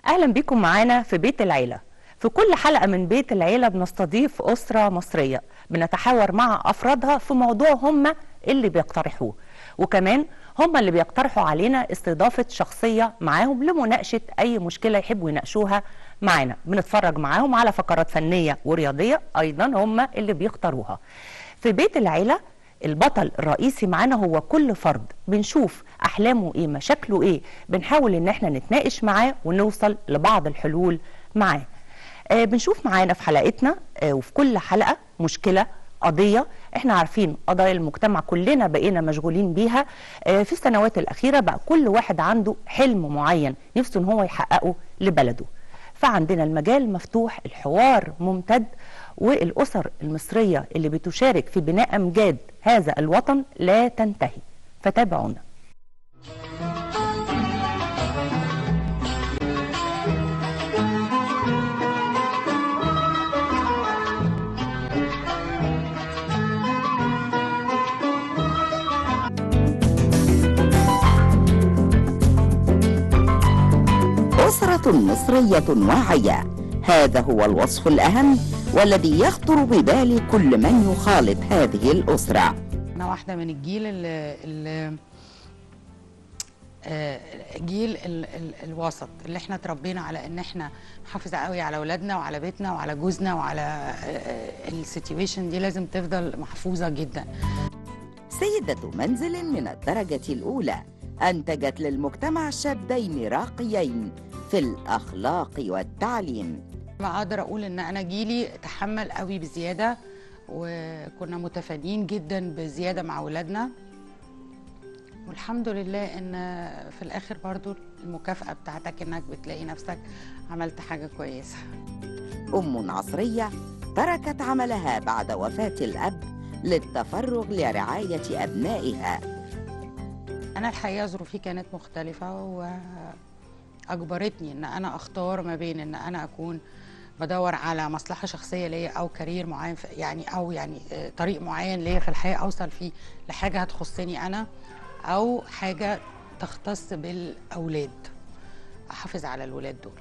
اهلا بيكم معانا في بيت العيله في كل حلقه من بيت العيله بنستضيف اسره مصريه بنتحاور مع افرادها في موضوع هم اللي بيقترحوه وكمان هم اللي بيقترحوا علينا استضافه شخصيه معاهم لمناقشه اي مشكله يحبوا يناقشوها معانا بنتفرج معاهم على فقرات فنيه ورياضيه ايضا هم اللي بيختاروها في بيت العيله البطل الرئيسي معانا هو كل فرد بنشوف احلامه ايه مشاكله ايه بنحاول ان احنا نتناقش معاه ونوصل لبعض الحلول معاه آه بنشوف معانا في حلقتنا آه وفي كل حلقه مشكله قضيه احنا عارفين قضايا المجتمع كلنا بقينا مشغولين بيها آه في السنوات الاخيره بقى كل واحد عنده حلم معين نفسه ان هو يحققه لبلده فعندنا المجال مفتوح الحوار ممتد والأسر المصرية اللي بتشارك في بناء أمجاد هذا الوطن لا تنتهي فتابعونا أسرة مصرية واعية هذا هو الوصف الأهم والذي يخطر ببال كل من يخالط هذه الأسرة أنا واحدة من الجيل اللي, اللي آه، جيل ال ال الوسط اللي احنا اتربينا على ان احنا نحافظ قوي على اولادنا وعلى بيتنا وعلى جوزنا وعلى السيتويشن دي لازم تفضل محفوظة جدا سيدة منزل من الدرجة الأولى أنتجت للمجتمع شابين راقيين في الأخلاق والتعليم ما اقدر اقول ان انا جيلي تحمل قوي بزياده وكنا متفانين جدا بزياده مع اولادنا والحمد لله ان في الاخر برضو المكافاه بتاعتك انك بتلاقي نفسك عملت حاجه كويسه أم عصرية تركت عملها بعد وفاة الأب للتفرغ لرعاية أبنائها انا الحقيقه ظروفي كانت مختلفه واجبرتني ان انا اختار ما بين ان انا اكون بدور على مصلحه شخصيه ليا او كارير معين في يعني او يعني طريق معين ليا في الحياه اوصل فيه لحاجه هتخصني انا او حاجه تختص بالاولاد احافظ على الولاد دول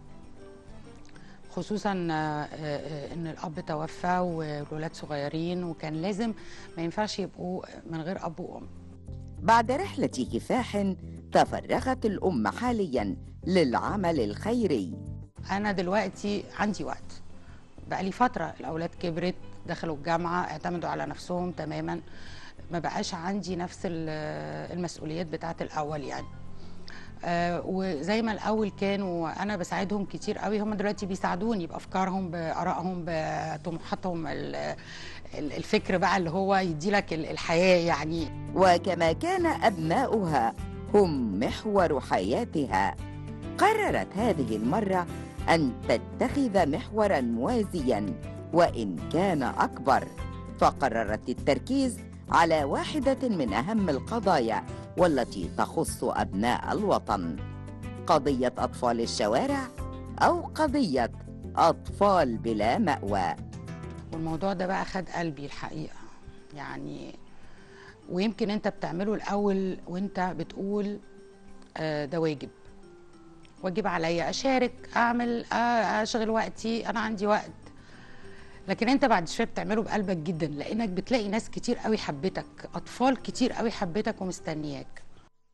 خصوصا ان الاب توفى والولاد صغيرين وكان لازم ما ينفعش يبقوا من غير اب وام بعد رحلة كفاح تفرغت الأم حاليا للعمل الخيري انا دلوقتي عندي وقت بقالي فتره الاولاد كبرت دخلوا الجامعه اعتمدوا على نفسهم تماما ما بقاش عندي نفس المسؤوليات بتاعه الاول يعني آه وزي ما الاول كانوا انا بساعدهم كتير قوي هم دلوقتي بيساعدوني بافكارهم بارائهم بطموحاتهم الفكر بقى اللي هو يدي لك الحياه يعني وكما كان ابناؤها هم محور حياتها قررت هذه المره ان تتخذ محورا موازيا وان كان اكبر فقررت التركيز على واحده من اهم القضايا والتي تخص ابناء الوطن قضيه اطفال الشوارع او قضيه اطفال بلا ماوى والموضوع ده بقى خد قلبي الحقيقه يعني ويمكن انت بتعمله الاول وانت بتقول آه ده واجب واجب عليا اشارك اعمل اشغل وقتي انا عندي وقت لكن انت بعد شويه بتعمله بقلبك جدا لانك بتلاقي ناس كتير قوي حبتك اطفال كتير قوي حبتك ومستنياك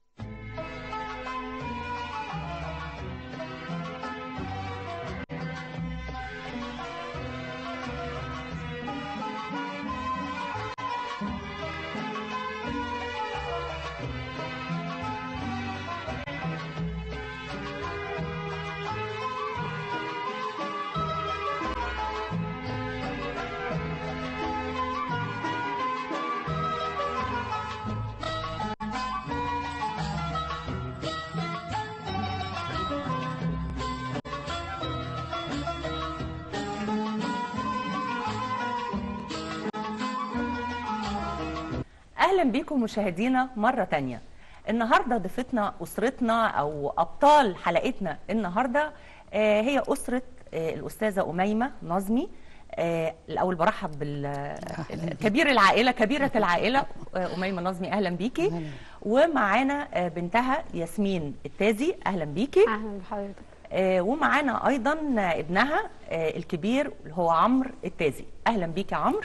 اهلا بيكم مشاهدينا مره تانية النهارده ضيفتنا اسرتنا او ابطال حلقتنا النهارده آه، هي اسره آه، الاستاذه اميمه نظمي آه، الاول برحب بالكبير العائله كبيره العائله آه، اميمه نظمي اهلا بيكي أهلاً. ومعانا آه، بنتها ياسمين التازي اهلا بيكي اهلا بحضرتك آه، ومعانا ايضا ابنها آه، الكبير اللي هو عمرو التازي اهلا بيك يا عمرو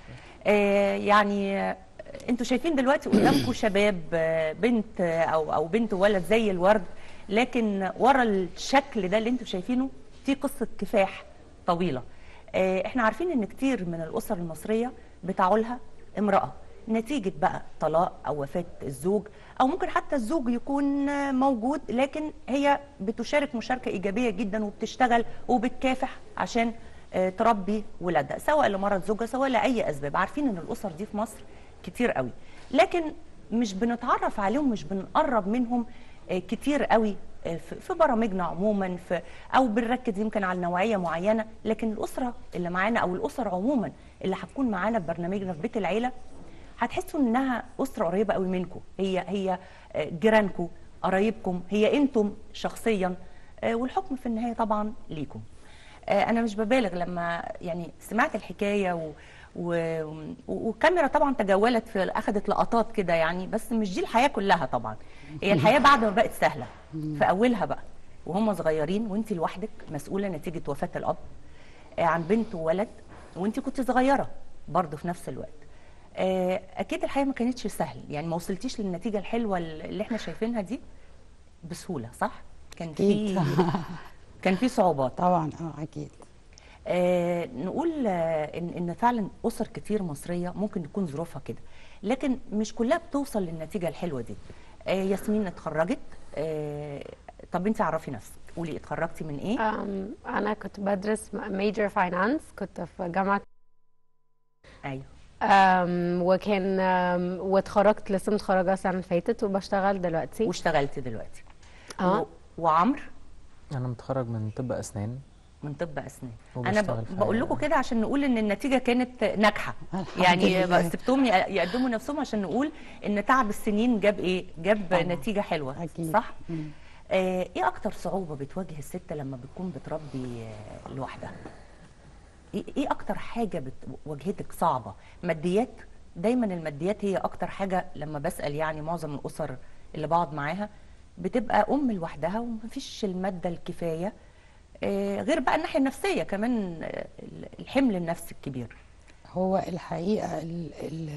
آه، يعني آه، انتوا شايفين دلوقتي قدامكم شباب آه، بنت آه، او او بنت وولد زي الورد لكن ورا الشكل ده اللي انتوا شايفينه في قصه كفاح طويله آه، احنا عارفين ان كتير من الاسر المصريه بتعولها امراه نتيجه بقى طلاق او وفاه الزوج او ممكن حتى الزوج يكون آه، موجود لكن هي بتشارك مشاركه ايجابيه جدا وبتشتغل وبتكافح عشان آه، تربي ولادها سواء لمرض زوجها سواء لاي اسباب عارفين ان الاسر دي في مصر كتير قوي لكن مش بنتعرف عليهم مش بنقرب منهم آه، كتير قوي آه، في في برامجنا عموما في او بنركز يمكن على نوعيه معينه لكن الاسره اللي معانا او الاسر عموما اللي هتكون معانا في برنامجنا في بيت العيله هتحسوا انها اسره قريبه قوي منكم هي هي آه، جيرانكم قرايبكم هي انتم شخصيا آه، والحكم في النهايه طبعا ليكم آه، انا مش ببالغ لما يعني سمعت الحكايه و و... و- والكاميرا طبعا تجولت في اخذت لقطات كده يعني بس مش دي الحياه كلها طبعا هي الحياه بعد ما بقت سهله في اولها بقى وهم صغيرين وانت لوحدك مسؤوله نتيجه وفاه الاب آه، عن بنت وولد وانت كنت صغيره برضه في نفس الوقت آه، اكيد الحياه ما كانتش سهل يعني ما وصلتيش للنتيجه الحلوه اللي احنا شايفينها دي بسهوله صح كان في أكيد. كان في صعوبات طبعا اه اكيد آه نقول آه ان ان فعلا اسر كتير مصريه ممكن تكون ظروفها كده لكن مش كلها بتوصل للنتيجه الحلوه دي آه ياسمين اتخرجت آه طب انت عرفي نفسك قولي اتخرجتي من ايه أم، أنا كنت بدرس ميجر فاينانس كنت في جامعة ايوه أم، وكان أم، واتخرجت لسه متخرجة السنة اللي فاتت وبشتغل دلوقتي واشتغلتي دلوقتي اه و- وعمرو انا متخرج من طب اسنان من طب اسنان وبشتغل انا ب- في بقول لكم كده عشان نقول ان النتيجه كانت ناجحه الحمد يعني لله. سبتهم ي- يقدموا نفسهم عشان نقول ان تعب السنين جاب ايه جاب طبعاً. نتيجه حلوه أكيد. صح مم. آه ايه اكتر صعوبه بتواجه الست لما بتكون بتربي آه لوحدها ايه إيه اكتر حاجه بت- واجهتك صعبه ماديات دايما الماديات هي اكتر حاجه لما بسال يعني معظم الاسر اللي بقعد معاها بتبقى ام لوحدها ومفيش الماده الكفايه آه، غير بقى الناحيه النفسيه كمان آه، الحمل النفسي الكبير هو الحقيقه ال ال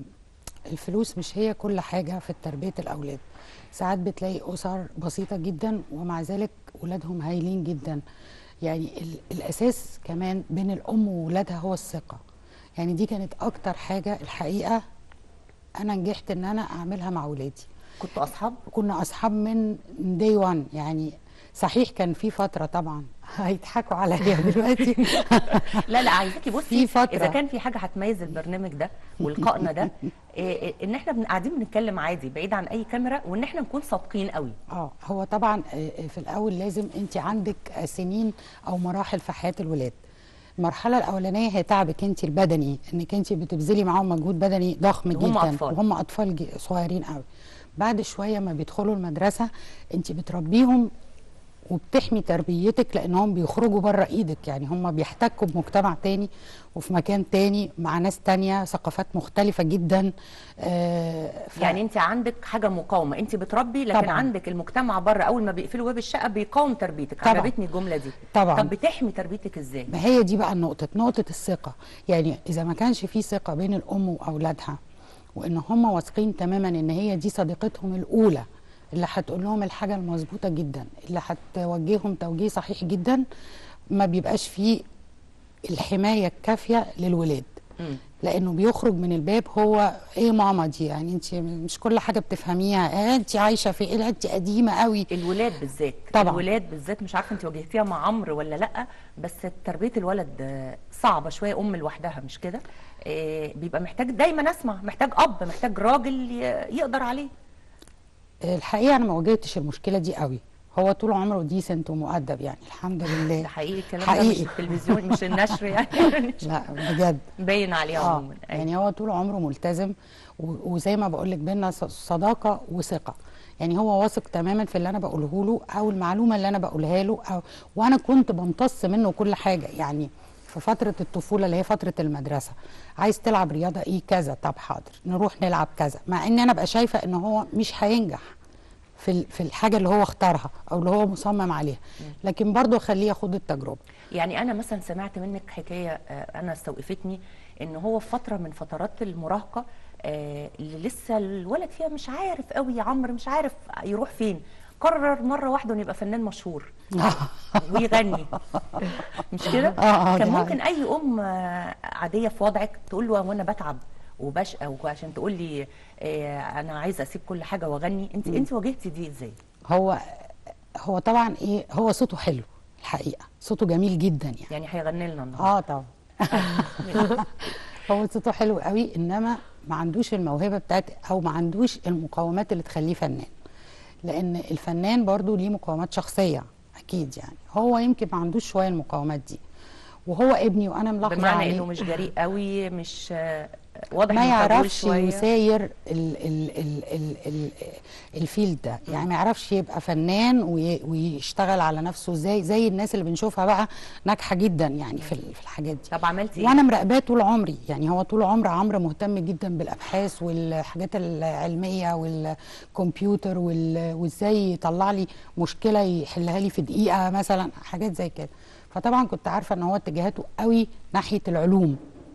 الفلوس مش هي كل حاجه في تربيه الاولاد ساعات بتلاقي اسر بسيطه جدا ومع ذلك ولادهم هايلين جدا يعني ال الاساس كمان بين الام وولادها هو الثقه يعني دي كانت اكتر حاجه الحقيقه انا نجحت ان انا اعملها مع ولادي كنتوا اصحاب كنا اصحاب من دي 1 يعني صحيح كان في فتره طبعا هيضحكوا عليا دلوقتي لا لا عايزاكي بصي في فترة. اذا كان في حاجه هتميز البرنامج ده ولقائنا ده إيه إيه ان احنا بن- قاعدين بنتكلم عادي بعيد عن اي كاميرا وان احنا نكون صادقين قوي اه هو طبعا آه، في الاول لازم انت عندك آه، سنين او مراحل في حياه الولاد المرحله الاولانيه هي تعبك انت البدني انك انت بتبذلي معاهم مجهود بدني ضخم وهم جدا أطفال. وهم اطفال جي- صغيرين قوي بعد شويه ما بيدخلوا المدرسه انت بتربيهم وبتحمي تربيتك لانهم بيخرجوا بره ايدك يعني هم بيحتكوا بمجتمع تاني وفي مكان تاني مع ناس تانية ثقافات مختلفة جدا آه ف- يعني انت عندك حاجه مقاومه انت بتربي لكن طبعاً. عندك المجتمع بره اول ما بيقفلوا باب الشقه بيقاوم تربيتك طبعاً. عجبتني الجمله دي طبعاً. طب بتحمي تربيتك ازاي ما هي دي بقى النقطة نقطة الثقة يعني إذا ما كانش في ثقة بين الأم وأولادها وإن هم واثقين تماما إن هي دي صديقتهم الأولى اللي هتقول لهم الحاجة المظبوطة جدا اللي هتوجههم توجيه صحيح جدا ما بيبقاش فيه الحماية الكافية للولاد مم. لانه بيخرج من الباب هو ايه ماما دي يعني انت مش كل حاجه بتفهميها آه انت عايشه في ايه لا انت قديمه قوي الولاد بالذات طبعاً. الولاد بالذات مش عارفه انت واجهتيها مع عمرو ولا لا بس تربيه الولد آه، صعبه شويه ام لوحدها مش كده آه، بيبقى محتاج دايما اسمع محتاج اب محتاج راجل ي- يقدر عليه الحقيقه انا ما واجهتش المشكله دي قوي هو طول عمره ديسنت ومؤدب يعني الحمد لله ده حقيقي الكلام ده مش حقيقي. التلفزيون مش النشر يعني لا بجد باين عليه اه عموما أيوة. يعني هو طول عمره ملتزم و- وزي ما بقول لك بينا ص- صداقه وثقه يعني هو واثق تماما في اللي انا بقوله له او المعلومه اللي انا بقولها له أو وانا كنت بمتص منه كل حاجه يعني في فتره الطفوله اللي هي فتره المدرسه عايز تلعب رياضه ايه كذا طب حاضر نروح نلعب كذا مع ان انا بقى شايفه ان هو مش هينجح في ال- في الحاجه اللي هو اختارها او اللي هو مصمم عليها لكن برضه اخليه ياخد التجربه يعني انا مثلا سمعت منك حكايه آه، انا استوقفتني ان هو في فتره من فترات المراهقه آه، اللي لسه الولد فيها مش عارف قوي عمرو مش عارف يروح فين قرر مره واحده انه يبقى فنان مشهور ويغني مش كده آه، آه، كان دي ممكن اي ام آه، عاديه في وضعك تقول له وانا بتعب وبشقى وعشان تقول لي آه، انا عايزه اسيب كل حاجه واغني انت انت واجهتي دي ازاي هو هو طبعا ايه هو صوته حلو الحقيقه صوته جميل جدا يعني يعني هيغني لنا النهارده اه طبعا هو صوته حلو قوي انما ما عندوش الموهبه بتاعت او ما عندوش المقومات اللي تخليه فنان لان الفنان برضو ليه مقومات شخصيه اكيد يعني هو يمكن ما عندوش شويه المقومات دي وهو ابني وانا ملاحظه بمعنى عليه انه مش جريء قوي مش آه، واضح ما إنه خجول يعرفش شوية. يساير ال ال ال ال ال الفيلد ده يعني ما يعرفش يبقى فنان وي- ويشتغل على نفسه زي زي الناس اللي بنشوفها بقى ناجحه جدا يعني في ال- في الحاجات دي طب عملتي ايه؟ وانا مراقباه طول عمري يعني هو طول عمر عمرو مهتم جدا بالابحاث والحاجات العلميه والكمبيوتر وال- وازاي يطلع لي مشكله يحلها لي في دقيقه مثلا حاجات زي كده فطبعا كنت عارفه ان هو اتجاهاته قوي ناحيه العلوم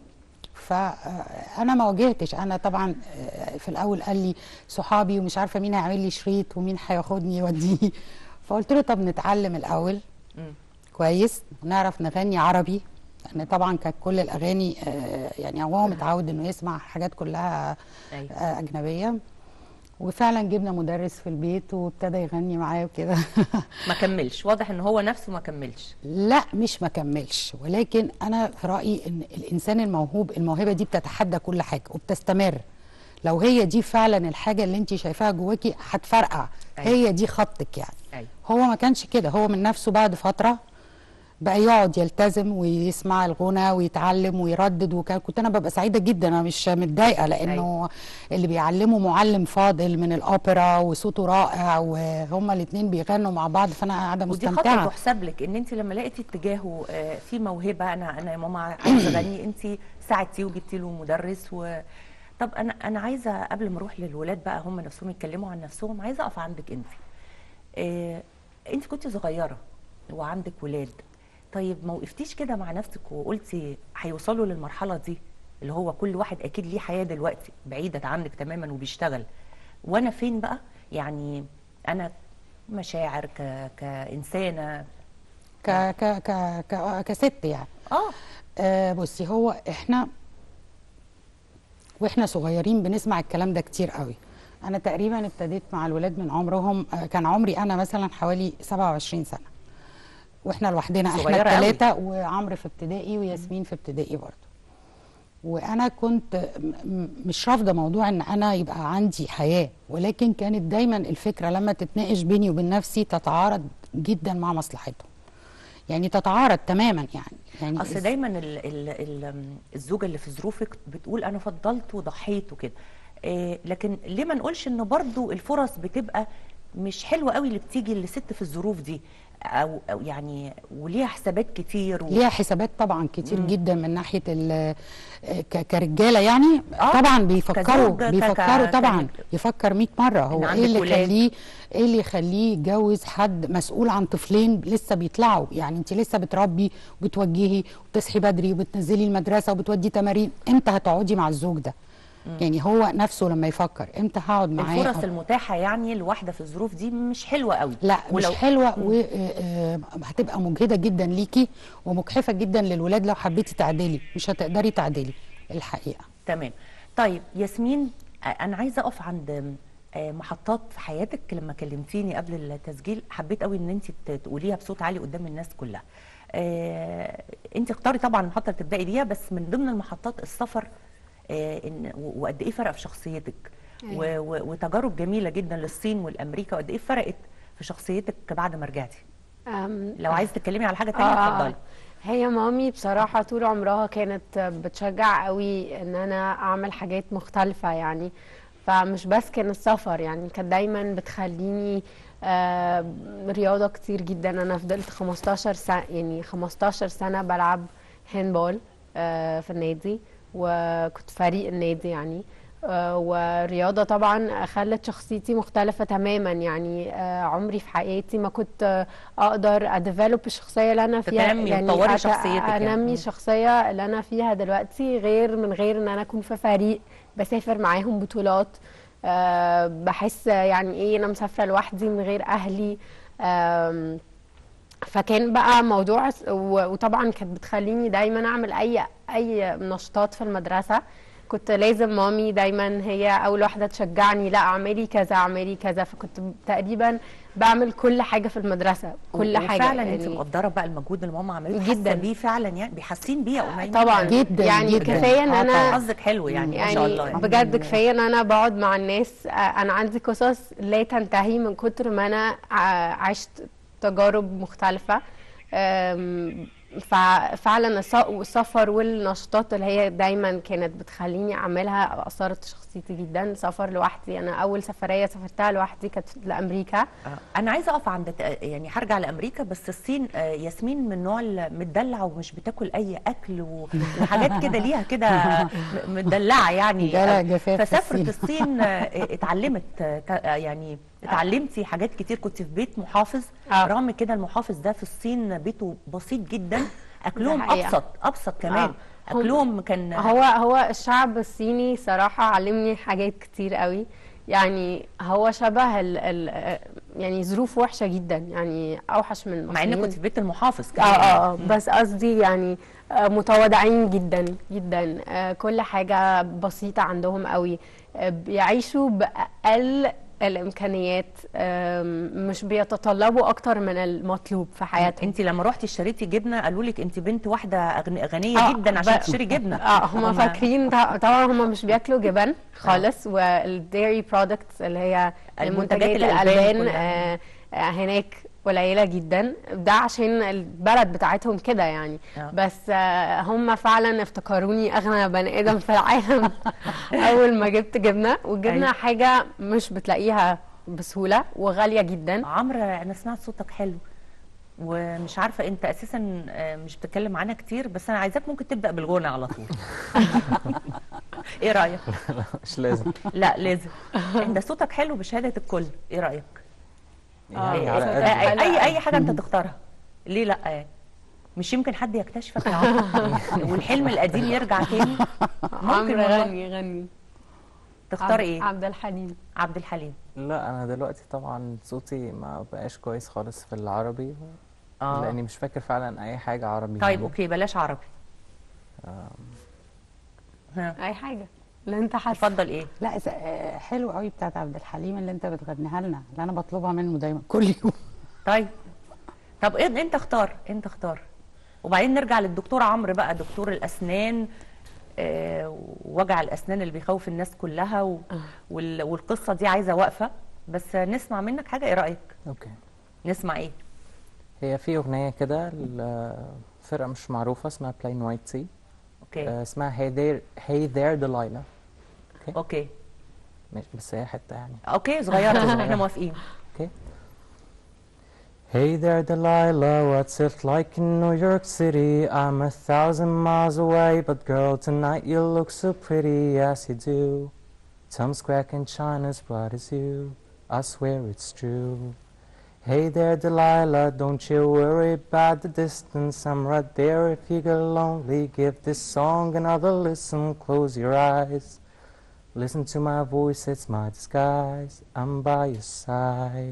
فانا ما واجهتش انا طبعا آه، في الاول قال لي صحابي ومش عارفه مين هيعمل لي شريط ومين هياخدني يوديني فقلت له طب نتعلم الاول مم. كويس نعرف نغني عربي لان طبعا كانت كل الاغاني آه، يعني هو متعود انه يسمع حاجات كلها أيوة. آه، اجنبيه وفعلا جبنا مدرس في البيت وابتدى يغني معايا وكده ما كملش واضح ان هو نفسه ما كملش لا مش ما كملش ولكن انا في رايي ان الانسان الموهوب الموهبه دي بتتحدى كل حاجه وبتستمر لو هي دي فعلا الحاجه اللي انت شايفاها جواكي هتفرقع أيوة. هي دي خطك يعني ايوه هو ما كانش كده هو من نفسه بعد فتره بقى يقعد يلتزم ويسمع الغنى ويتعلم ويردد وكان كنت انا ببقى سعيده جدا انا مش متضايقه لانه اللي بيعلمه معلم فاضل من الاوبرا وصوته رائع وهما الاثنين بيغنوا مع بعض فانا قاعده ودي خطوه مستمتعه تحسب لك ان انت لما لقيتي اتجاهه آه، في موهبه انا انا يا ماما عايزه اغني انت ساعدتيه وجبتي له مدرس و طب انا انا عايزه قبل ما اروح للولاد بقى هم نفسهم يتكلموا عن نفسهم عايزه اقف عندك انت آه، انت كنت صغيره وعندك ولاد طيب ما وقفتيش كده مع نفسك وقلتي هيوصلوا للمرحله دي اللي هو كل واحد اكيد ليه حياه دلوقتي بعيده عنك تماما وبيشتغل وانا فين بقى يعني انا مشاعر ك... كانسانه ك ك ك ك كست يعني اه آه بصي هو احنا واحنا صغيرين بنسمع الكلام ده كتير قوي انا تقريبا ابتديت مع الولاد من عمرهم آه كان عمري انا مثلا حوالي 27 سنه واحنا لوحدنا احنا صغيرة قوي. الثلاثه وعمرو في ابتدائي وياسمين في ابتدائي برضه وانا كنت م- م- مش رافضه موضوع ان انا يبقى عندي حياه ولكن كانت دايما الفكره لما تتناقش بيني وبين نفسي تتعارض جدا مع مصلحتهم يعني تتعارض تماما يعني يعني اصل دايما ال... ال... ال... الزوجه اللي في ظروفك بتقول انا فضلت وضحيت وكده إيه لكن ليه ما نقولش ان برضو الفرص بتبقى مش حلوه قوي اللي بتيجي لست في الظروف دي او, أو يعني وليها حسابات كتير و... ليها حسابات طبعا كتير جدا من ناحيه ال- ك- كرجاله يعني آه، طبعا بيفكروا كزوج، ك- بيفكروا ك- طبعا ك- يفكر 100 مره هو عندك ايه اللي ولاد. يخليه ايه اللي يخليه يتجوز حد مسؤول عن طفلين لسه بيطلعوا يعني انت لسه بتربي وبتوجهي وبتصحي بدري وبتنزلي المدرسه وبتودي تمارين امتى هتقعدي مع الزوج ده يعني هو نفسه لما يفكر امتى هقعد معاه الفرص المتاحه يعني الواحده في الظروف دي مش حلوه قوي لا ولو- مش حلوه وهتبقى مجهده جدا ليكي ومجحفه جدا للولاد لو حبيتي تعدلي مش هتقدري تعدلي الحقيقه تمام طيب ياسمين آه، انا عايزه اقف عند آه، محطات في حياتك لما كلمتيني قبل التسجيل حبيت قوي ان انت ت- تقوليها بصوت عالي قدام الناس كلها آه، انت اختاري طبعا المحطه اللي تبداي بيها بس من ضمن المحطات السفر آه، إن و- وقد ايه فرق في شخصيتك و- و- وتجارب جميله جدا للصين والامريكا وقد ايه فرقت في شخصيتك بعد ما رجعتي أم، لو عايزه تتكلمي على حاجه تانية آه، اتفضلي هي مامي بصراحة طول عمرها كانت بتشجع قوي ان انا اعمل حاجات مختلفة يعني فمش بس كان السفر يعني كانت دايما بتخليني آه، رياضة كتير جدا انا فضلت 15 سنة يعني 15 سنة بلعب هاندبول آه، في النادي وكنت فريق النادي يعني آه، والرياضة طبعا خلت شخصيتي مختلفة تماما يعني آه، عمري في حياتي ما كنت آه، أقدر أديفلوب الشخصية اللي أنا فيها تنمي وتطوري أت- شخصيتك يعني. أنمي مم. الشخصية اللي أنا فيها دلوقتي غير من غير إن أنا أكون في فريق بسافر معاهم بطولات آه، بحس يعني إيه أنا مسافرة لوحدي من غير أهلي آم، فكان بقى موضوع و- وطبعا كانت بتخليني دايما اعمل اي اي نشاطات في المدرسه كنت لازم مامي دايما هي اول واحده تشجعني لا اعملي كذا اعملي كذا فكنت تقريبا بعمل كل حاجه في المدرسه كل حاجه فعلا انت يعني مقدره بقى المجهود اللي ماما عملته جداً. جدا بيه فعلا يعني بيحسين بيه يا اميمه طبعا جداً، يعني جداً. كفايه ان آه انا طبعاً. حظك حلو يعني, ما شاء يعني الله يعني. بجد كفايه ان انا بقعد مع الناس آه، انا عندي قصص لا تنتهي من كتر ما انا ع- عشت تجارب مختلفه آم، ففعلا الس- السفر والنشاطات اللي هي دايما كانت بتخليني اعملها اثرت شخصيتي جدا سفر لوحدي انا اول سفريه سافرتها لوحدي كانت لامريكا آه، انا عايزه اقف عند ت- يعني هرجع لامريكا بس الصين آه، ياسمين من النوع المدلع ومش بتاكل اي اكل و- وحاجات كده ليها كده م- مدلعه يعني جالها آه، جفاف في فسافرت الصين. الصين آه، اتعلمت آه، ك- آه، يعني اتعلمتي حاجات كتير كنت في بيت محافظ آه. رغم كده المحافظ ده في الصين بيته بسيط جدا اكلهم حقيقة. ابسط ابسط كمان آه. هم- اكلهم كان هو هو الشعب الصيني صراحة علمني حاجات كتير قوي يعني هو شبه ال ال يعني ظروف وحشة جدا يعني أوحش من مع انك المصريين. كنت في بيت المحافظ اه كمان اه آه، بس قصدي يعني آه، متواضعين جدا جدا آه، كل حاجة بسيطة عندهم قوي آه، بيعيشوا بأقل الإمكانيات آم، مش بيتطلبوا أكتر من المطلوب في حياتهم انت لما رحتي اشتريتي جبنه قالوا لك انت بنت واحده أغن- غنيه آه، جدا عشان ب- تشتري جبنه اه هم فاكرين ط- طبعا هم مش بياكلوا جبن خالص والديري برودكتس اللي هي المنتجات منتجات الألبان الالبان كلها. آه آه، هناك قليله جدا ده عشان البلد بتاعتهم كده يعني آه. بس آه هم فعلا افتكروني اغنى بني ادم في العالم اول ما جبت جبنه والجبنه أيوة. حاجه مش بتلاقيها بسهوله وغاليه جدا عمرو انا سمعت صوتك حلو ومش عارفه انت اساسا آه، مش بتتكلم عنها كتير بس انا عايزاك ممكن تبدا بالغنى على طول ايه رايك مش لازم لا لازم انت صوتك حلو بشهاده الكل ايه رايك يعني آه، على آه، قد اي اي اي حاجه انت تختارها ليه لا يعني مش يمكن حد يكتشفك يا عمرو والحلم القديم يرجع تاني ممكن عمرو والله. غني غني تختار عبد- ايه عبد الحليم عبد الحليم لا انا دلوقتي طبعا صوتي ما بقاش كويس خالص في العربي اه لاني مش فاكر فعلا اي حاجه عربي طيب يعني. اوكي بلاش عربي ها اي حاجه اللي انت حاسه اتفضل ايه لا س- آه، حلو قوي بتاعت عبد الحليم اللي انت بتغنيها لنا اللي انا بطلبها منه دايما كل يوم طيب طب إيه انت اختار انت اختار وبعدين نرجع للدكتور عمرو بقى دكتور الاسنان آه وجع الاسنان اللي بيخوف الناس كلها و... وال... والقصه دي عايزه وقفه بس نسمع منك حاجه ايه رايك اوكي نسمع ايه هي في اغنيه كده لفرقه مش معروفه اسمها بلاين وايت سي اوكي اسمها هي ذير هي ذير ديلايلا اوكي ماشي بس هي حته يعني اوكي صغيره احنا موافقين Okay. Hey there, Delilah, what's it like in New York City? I'm a thousand miles away, but girl, tonight you look so pretty, yes you do. Times Square can shine as bright as you, I swear it's true. Hey there, Delilah, don't you worry about the distance, I'm right there if you get lonely. Give this song another listen, close your eyes. Listen to my voice, it's my disguise, I'm by your side.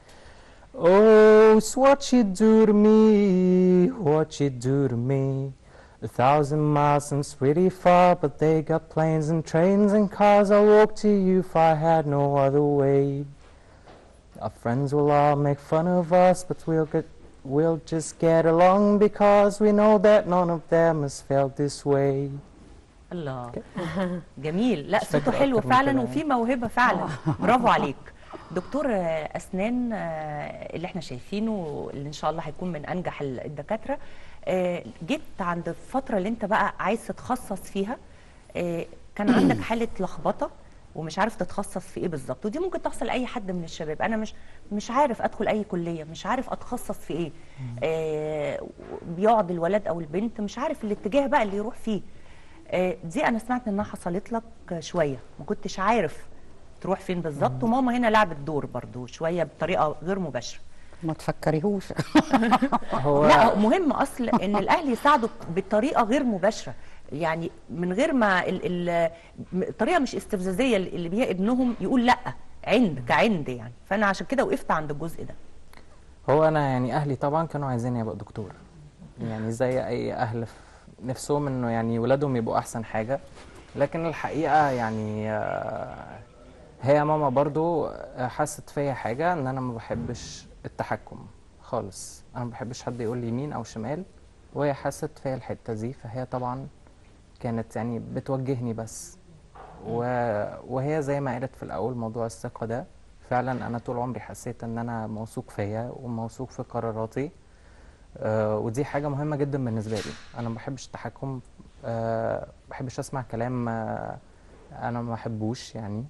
Oh, it's what you do to me, what you do to me. A thousand miles seems pretty far, but they got planes and trains and cars. I'll walk to you if I had no other way. Our friends will all make fun of us, but we'll get, we'll just get along because we know that none of them has felt this way. الله جميل لا مش صوته فاكر حلو أكتر من فعلا كده وفي موهبه فعلا برافو عليك دكتور آه، اسنان آه، اللي احنا شايفينه اللي ان شاء الله هيكون من انجح ال- الدكاتره آه، جيت عند الفتره اللي انت بقى عايز تتخصص فيها آه، كان عندك حاله لخبطه ومش عارف تتخصص في ايه بالظبط ودي ممكن تحصل لاي حد من الشباب انا مش مش عارف ادخل اي كليه مش عارف اتخصص في ايه آه بيقعد الولد او البنت مش عارف الاتجاه بقى اللي يروح فيه آه، دي انا سمعت انها حصلت لك شويه ما كنتش عارف تروح فين بالظبط وماما هنا لعبت دور برضو شويه بطريقه غير مباشره ما تفكريهوش هو لا مهم اصل ان الاهل يساعدوا بطريقه غير مباشره يعني من غير ما ال- ال- م- الطريقه مش استفزازيه اللي بيها ابنهم يقول لا عند كعند يعني فانا عشان كده وقفت عند الجزء ده هو انا يعني اهلي طبعا كانوا عايزيني ابقى دكتور يعني زي اي اهل في نفسهم انه يعني ولادهم يبقوا احسن حاجه لكن الحقيقه يعني آه، هي ماما برضو آه، حست فيا حاجه ان انا ما بحبش التحكم خالص انا ما بحبش حد يقول لي يمين او شمال وهي حست فيا الحته دي فهي طبعا كانت يعني بتوجهني بس و... وهي زي ما قالت في الاول موضوع الثقه ده فعلا انا طول عمري حسيت ان انا موثوق فيا وموثوق في قراراتي آه ودي حاجه مهمه جدا بالنسبه لي انا ما بحبش التحكم آه ما بحبش اسمع كلام آه انا ما بحبوش يعني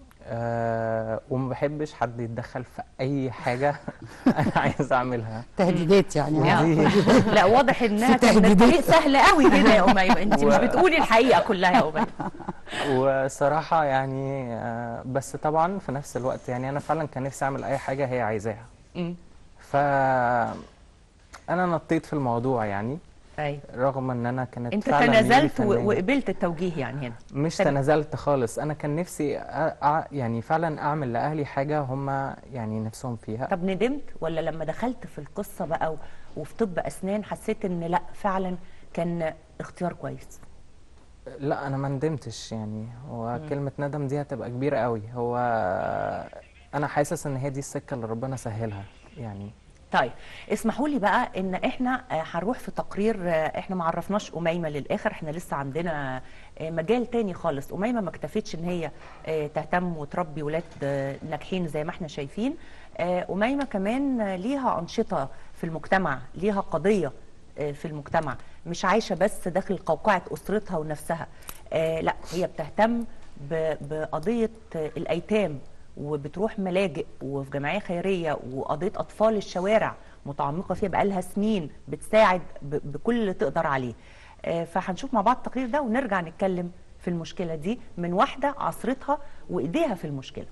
آه وما بحبش حد يتدخل في اي حاجه انا عايز اعملها تهديدات يعني ها؟ ودي لا واضح انها كانت تهديدات. طريق سهل قوي كده يا اميمه انت مش و- بتقولي الحقيقه كلها يا اميمه وصراحة يعني آه، بس طبعا في نفس الوقت يعني أنا فعلا كان نفسي أعمل أي حاجة هي عايزاها أمم. ف أنا نطيت في الموضوع يعني ايوه رغم إن أنا كانت انت فعلا ميولي تنازلت و- فنية. وقبلت التوجيه يعني هنا مش طب- تنازلت خالص أنا كان نفسي أ... أ... يعني فعلا أعمل لأهلي حاجة هم يعني نفسهم فيها طب ندمت ولا لما دخلت في القصه بقى و- وفي طب اسنان حسيت ان لا فعلا كان اختيار كويس لا أنا ما ندمتش يعني هو كلمة ندم دي هتبقى كبيرة قوي هو أنا حاسس إن هي دي السكة اللي ربنا سهلها يعني طيب اسمحوا لي بقى ان احنا آه، هنروح في تقرير آه، احنا ما عرفناش اميمه للاخر احنا لسه عندنا آه، مجال تاني خالص اميمه ما اكتفتش ان هي آه، تهتم وتربي ولاد آه، ناجحين زي ما احنا شايفين آه، اميمه كمان آه، ليها انشطه في المجتمع ليها قضيه آه، في المجتمع مش عايشه بس داخل قوقعه اسرتها ونفسها آه، لا هي بتهتم ب- بقضيه آه، الايتام وبتروح ملاجئ وفي جمعيه خيريه وقضيه اطفال الشوارع متعمقه فيها بقالها سنين بتساعد ب- بكل اللي تقدر عليه آه، فهنشوف مع بعض التقرير ده ونرجع نتكلم في المشكله دي من واحده عصرتها وايديها في المشكله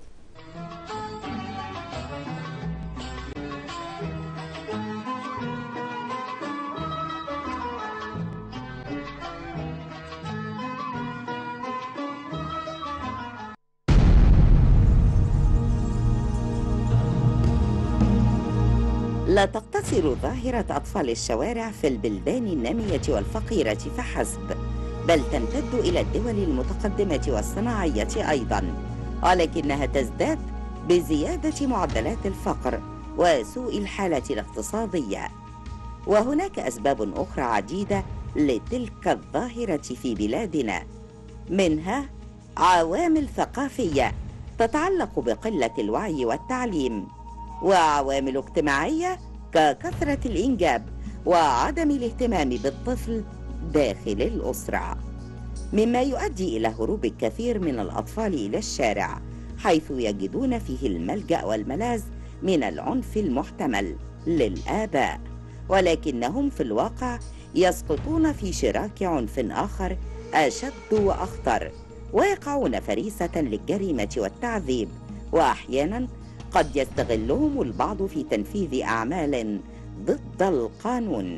لا تقتصر ظاهرة أطفال الشوارع في البلدان النامية والفقيرة فحسب بل تمتد إلى الدول المتقدمة والصناعية أيضا ولكنها تزداد بزيادة معدلات الفقر وسوء الحالة الاقتصادية وهناك أسباب أخرى عديدة لتلك الظاهرة في بلادنا منها عوامل ثقافية تتعلق بقلة الوعي والتعليم وعوامل اجتماعية ككثرة الإنجاب وعدم الاهتمام بالطفل داخل الأسرة مما يؤدي إلى هروب الكثير من الأطفال إلى الشارع حيث يجدون فيه الملجأ والملاذ من العنف المحتمل للآباء ولكنهم في الواقع يسقطون في شراك عنف آخر أشد وأخطر ويقعون فريسة للجريمة والتعذيب وأحيانا قد يستغلهم البعض في تنفيذ أعمال ضد القانون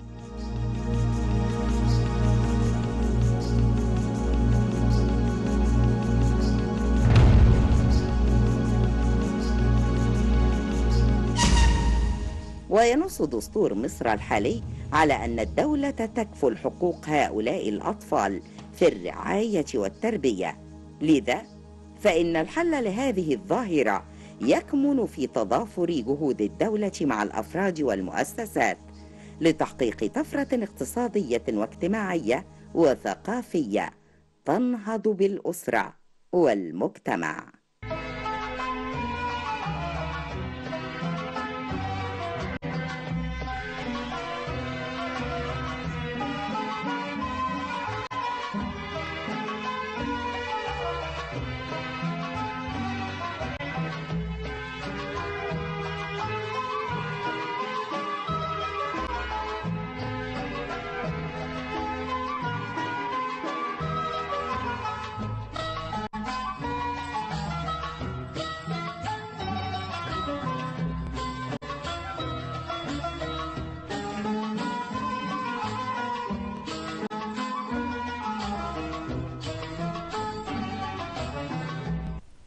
وينص دستور مصر الحالي على أن الدولة تكفل حقوق هؤلاء الأطفال في الرعاية والتربية لذا فإن الحل لهذه الظاهرة يكمن في تضافر جهود الدولة مع الأفراد والمؤسسات لتحقيق طفرة اقتصادية واجتماعية وثقافية تنهض بالأسرة والمجتمع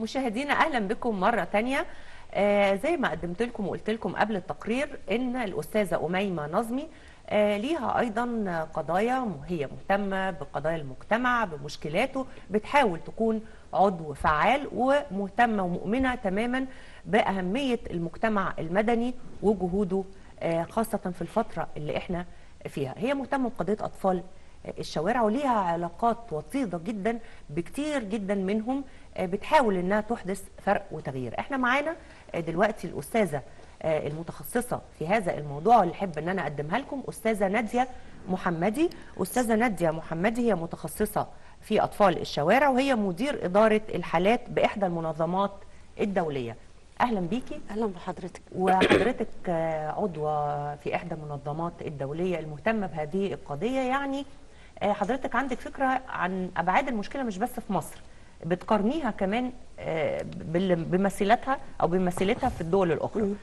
مشاهدينا اهلا بكم مره تانية آه زي ما قدمت لكم وقلت لكم قبل التقرير ان الاستاذه اميمه نظمي آه ليها ايضا قضايا هي مهتمه بقضايا المجتمع بمشكلاته بتحاول تكون عضو فعال ومهتمه ومؤمنه تماما باهميه المجتمع المدني وجهوده آه خاصه في الفتره اللي احنا فيها هي مهتمه بقضيه اطفال الشوارع وليها علاقات وطيده جدا بكتير جدا منهم آه، بتحاول انها تحدث فرق وتغيير احنا معانا آه، دلوقتي الاستاذه آه، المتخصصه في هذا الموضوع اللي احب ان انا اقدمها لكم استاذه ناديه محمدي استاذه ناديه محمدي هي متخصصه في اطفال الشوارع وهي مدير اداره الحالات باحدى المنظمات الدوليه اهلا بيكي اهلا بحضرتك وحضرتك آه، عضوة في إحدى المنظمات الدولية المهتمة بهذه القضية يعني آه، حضرتك عندك فكرة عن أبعاد المشكلة مش بس في مصر بتقارنيها كمان آه، بال- بمثيلاتها أو بمثيلتها في الدول الأخرى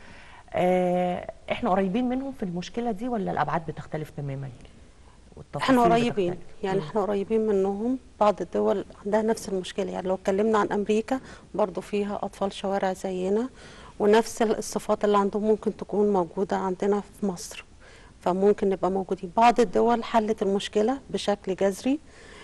آه، إحنا قريبين منهم في المشكلة دي ولا الأبعاد بتختلف تماما؟ والتفاصيل احنا قريبين بتختلف؟ يعني مم. احنا قريبين منهم بعض الدول عندها نفس المشكله يعني لو اتكلمنا عن امريكا برضو فيها اطفال شوارع زينا ونفس الصفات اللي عندهم ممكن تكون موجوده عندنا في مصر فممكن نبقى موجودين بعض الدول حلت المشكله بشكل جذري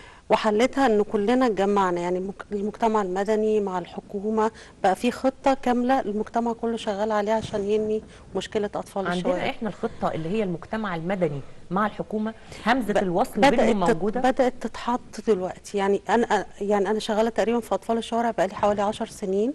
وحلتها ان كلنا اتجمعنا يعني المك- المجتمع المدني مع الحكومه بقى في خطه كامله المجتمع كله شغال عليها عشان ينهي مشكله اطفال عندنا الشوارع إحنا الخطة اللي هي المجتمع المدني مع الحكومة همزة ب- الوصل بدأت بينهم تت- موجودة بدأت تتحط دلوقتي يعني أنا يعني أنا شغالة تقريبا في أطفال الشوارع بقالي حوالي عشر سنين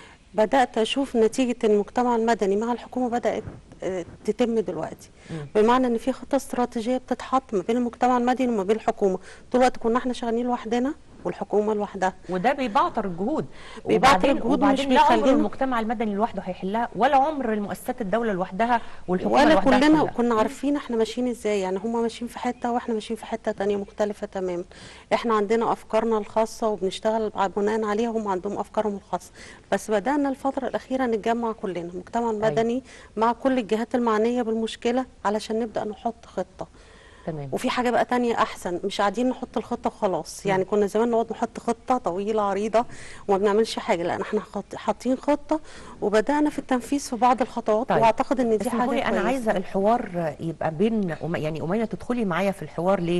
بدأت أشوف نتيجة المجتمع المدني مع الحكومة بدأت آه، تتم دلوقتي بمعنى إن في خطة استراتيجية بتتحط ما بين المجتمع المدني وما بين الحكومة طول الوقت كنا احنا شغالين لوحدنا والحكومة لوحدها وده بيبعتر الجهود بيبعتر وبعدين- الجهود وبعدين ومش لا عمر بيخلينا- المجتمع المدني لوحده هيحلها ولا عمر المؤسسات الدوله لوحدها والحكومه ولا لوحدها كلنا هتحلها. كنا عارفين احنا ماشيين ازاي يعني هم ماشيين في حته واحنا ماشيين في حته تانية مختلفه تماما احنا عندنا افكارنا الخاصه وبنشتغل ع- بناء عليها هم عندهم افكارهم الخاصه بس بدانا الفتره الاخيره نتجمع كلنا المجتمع المدني مع كل الجهات المعنيه بالمشكله علشان نبدا نحط خطه تمام وفي حاجه بقى تانية احسن مش قاعدين نحط الخطه وخلاص يعني كنا زمان نقعد نحط خطه طويله عريضه وما بنعملش حاجه لا احنا خط- حاطين خطه وبدانا في التنفيذ في بعض الخطوات طيب. واعتقد ان دي اسمحوا حاجه لي انا كويسة. عايزه الحوار يبقى بين أم- يعني امينه تدخلي معايا في الحوار ليه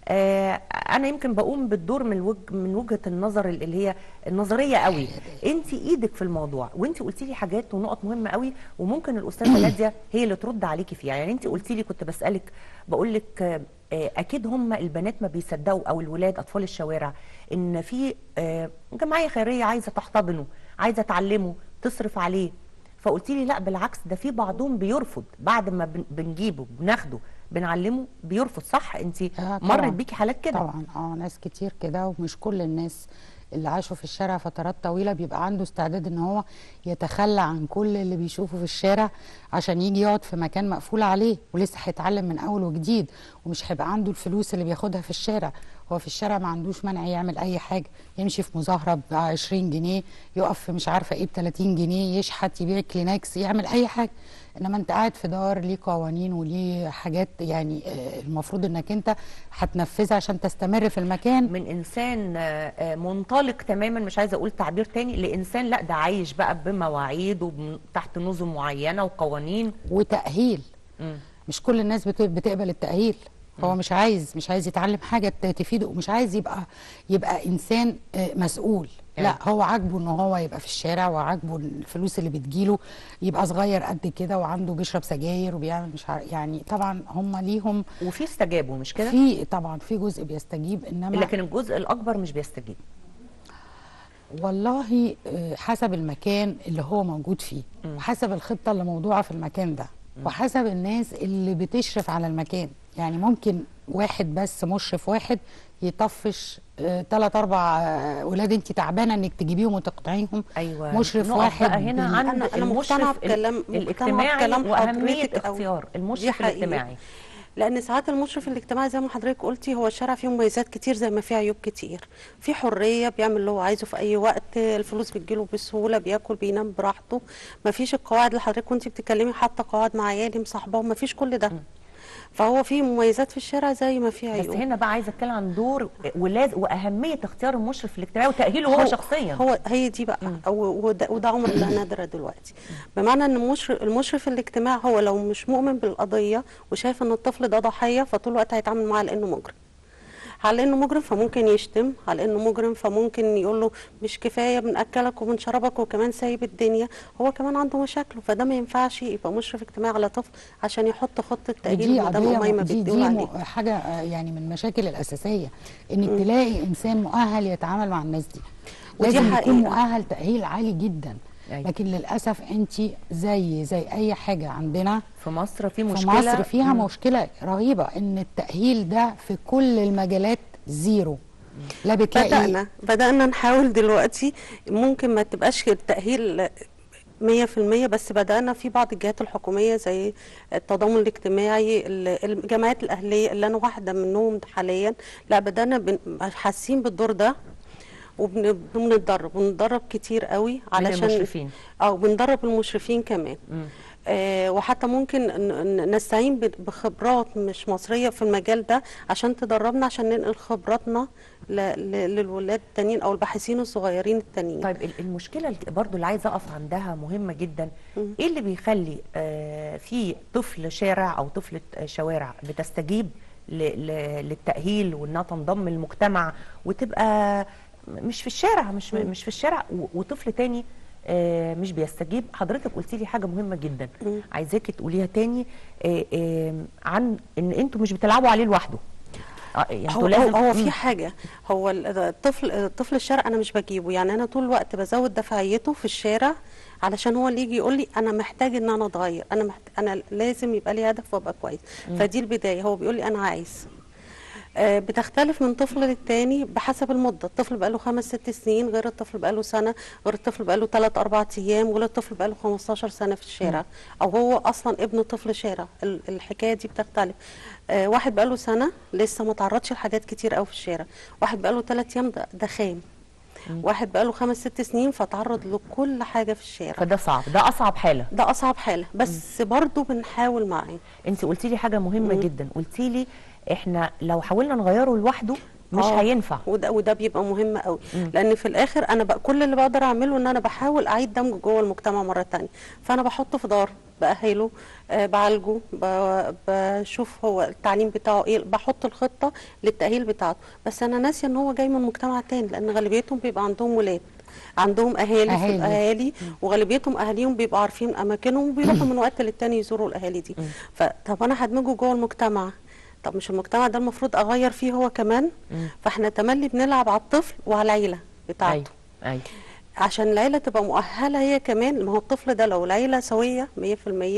آه انا يمكن بقوم بالدور من وجه من وجهه النظر اللي هي النظريه قوي انت ايدك في الموضوع وانت قلتي لي حاجات ونقط مهمه قوي وممكن الاستاذه ناديه هي اللي ترد عليكي فيها يعني انت قلتي لي كنت بسالك بقول لك آه، آه، اكيد هم البنات ما بيصدقوا او الولاد اطفال الشوارع ان في آه، جمعيه خيريه عايزه تحتضنه عايزه تعلمه تصرف عليه فقلت لي لا بالعكس ده في بعضهم بيرفض بعد ما بن- بنجيبه بناخده بنعلمه بيرفض صح انت آه، طبعاً. مرت بيكي حالات كده طبعا اه ناس كتير كده ومش كل الناس اللي عاشوا في الشارع فترات طويله بيبقى عنده استعداد ان هو يتخلى عن كل اللي بيشوفه في الشارع عشان يجي يقعد في مكان مقفول عليه ولسه هيتعلم من اول وجديد ومش هيبقى عنده الفلوس اللي بياخدها في الشارع هو في الشارع ما عندوش مانع يعمل اي حاجه يمشي في مظاهره ب 20 جنيه يقف في مش عارفه ايه ب 30 جنيه يشحت يبيع كلينكس يعمل اي حاجه انما انت قاعد في دار ليه قوانين وليه حاجات يعني آه، المفروض انك انت هتنفذها عشان تستمر في المكان من انسان آه، آه، منطلق تماما مش عايزه اقول تعبير تاني لانسان لا ده عايش بقى بمواعيد وتحت نظم معينه وقوانين وتأهيل مم. مش كل الناس بت- بتقبل التأهيل هو مش عايز مش عايز يتعلم حاجة ت- تفيده ومش عايز يبقى يبقى إنسان آه، مسؤول لا هو عاجبه ان هو يبقى في الشارع وعاجبه الفلوس اللي بتجيله يبقى صغير قد كده وعنده بيشرب سجاير وبيعمل مش عارف يعني طبعا هم ليهم وفي استجابوا مش كده في طبعا في جزء بيستجيب انما لكن الجزء الاكبر مش بيستجيب والله آه، حسب المكان اللي هو موجود فيه وحسب الخطة اللي موضوعة في المكان ده وحسب الناس اللي بتشرف على المكان يعني ممكن واحد بس مشرف واحد يطفش ثلاث اربع آه، ولاد انت تعبانه انك تجيبيهم وتقطعيهم ايوه مشرف نقف واحد بقى هنا بال- عند أنا- أنا مقتنعة المشرف ال- بكلام- مقتنعة الاجتماعي بكلام واهميه حضرتك أوي. اختيار دي المشرف حقيقة. الاجتماعي لان ساعات المشرف الاجتماعي زي ما حضرتك قلتي هو الشارع فيه مميزات كتير زي ما فيه عيوب كتير في حريه بيعمل اللي هو عايزه في اي وقت الفلوس بتجيله بسهوله بياكل بينام براحته ما فيش القواعد اللي حضرتك كنت بتتكلمي حاطه قواعد مع عيالي مصاحباهم ما فيش كل ده فهو في مميزات في الشارع زي ما في بس عيوب هنا بقى عايزه اتكلم عن دور ولاز واهميه اختيار المشرف الاجتماعي وتاهيله هو, شخصيا هو هي دي بقى أو وده, وده عمر لا نادرة دلوقتي بمعنى ان المشرف, المشرف الاجتماعي هو لو مش مؤمن بالقضيه وشايف ان الطفل ده ضحيه فطول الوقت هيتعامل معاه على انه مجرم على انه مجرم فممكن يشتم على انه مجرم فممكن يقول له مش كفايه بناكلك وبنشربك وكمان سايب الدنيا هو كمان عنده مشاكله فده ما ينفعش يبقى مشرف اجتماعي على طفل عشان يحط خطه تاهيل ودي مدام قضيه اميمه دي, دي بتقول عليه م- حاجه آه، يعني من المشاكل الاساسيه انك تلاقي انسان مؤهل يتعامل مع الناس دي ودي لازم يكون حقيقة. مؤهل تاهيل عالي جدا أيوة. لكن للاسف انت زي زي اي حاجه عندنا في مصر في في مشكله مصر فيها مم. مشكله رهيبه ان التاهيل ده في كل المجالات زيرو لا بتلاقي بدأنا بدأنا نحاول دلوقتي ممكن ما تبقاش التأهيل مية في المية بس بدأنا في بعض الجهات الحكومية زي التضامن الاجتماعي ال- الجمعيات الأهلية اللي أنا واحدة منهم حاليا لا بدأنا بن- حاسين بالدور ده وبنتدرب ونتدرب كتير قوي علشان المشرفين. اه بندرب المشرفين كمان آه وحتى ممكن ن- ن- نستعين ب- بخبرات مش مصريه في المجال ده عشان تدربنا عشان ننقل خبراتنا ل- ل- للولاد التانيين او الباحثين الصغيرين التانيين طيب ال- المشكله اللي برضو اللي عايزه اقف عندها مهمه جدا ايه اللي بيخلي آه في طفل شارع او طفله آه، شوارع بتستجيب ل- ل- للتاهيل وانها تنضم للمجتمع وتبقى م- مش في الشارع مش مش في الشارع و- وطفل تاني آه، مش بيستجيب حضرتك قلتي لي حاجه مهمه جدا عايزاكي تقوليها تاني آه، آه، عن ان انتوا مش بتلعبوا عليه لوحده آه، يعني هو, انتوا لازم هو, هو مم. في حاجه هو ال- الطفل الطفل الشارع انا مش بجيبه يعني انا طول الوقت بزود دفعيته في الشارع علشان هو اللي يجي يقول لي انا محتاج ان انا اتغير انا محت... انا لازم يبقى لي هدف وابقى كويس فدي البدايه هو بيقول لي انا عايز آه، بتختلف من طفل للتاني بحسب المدة الطفل بقاله خمس ست سنين غير الطفل بقاله سنة غير الطفل بقاله ثلاث أربع أيام غير الطفل بقاله 15 سنة في الشارع أو هو أصلا ابن طفل شارع ال- الحكاية دي بتختلف آه، واحد بقاله سنة لسه ما تعرضش لحاجات كتير قوي في الشارع واحد بقاله ثلاث أيام ده, ده خام واحد بقاله خمس ست سنين فتعرض لكل حاجة في الشارع فده صعب ده اصعب حاله ده أصعب حالة بس برضو بنحاول معاه انت قلتي لي حاجه مهمه جدا قلتي لي احنا لو حاولنا نغيره لوحده مش آه، هينفع وده وده بيبقى مهم قوي لان في الاخر انا بقى كل اللي بقدر اعمله ان انا بحاول اعيد دمجه جوه المجتمع مره تانية فانا بحطه في دار باهله آه بعالجه ب- بشوف هو التعليم بتاعه ايه بحط الخطه للتاهيل بتاعته بس انا ناسيه ان هو جاي من مجتمع تاني لان غالبيتهم بيبقى عندهم ولاد عندهم اهالي, أهالي. في الاهالي وغالبيتهم اهاليهم بيبقوا عارفين اماكنهم وبيروحوا من وقت للتاني يزوروا الاهالي دي فطب انا هدمجه جوه المجتمع طب مش المجتمع ده المفروض اغير فيه هو كمان فاحنا تملي بنلعب على الطفل وعلى العيله بتاعته ايوه ايوه عشان العيله تبقى مؤهله هي كمان ما هو الطفل ده لو العيله سويه 100%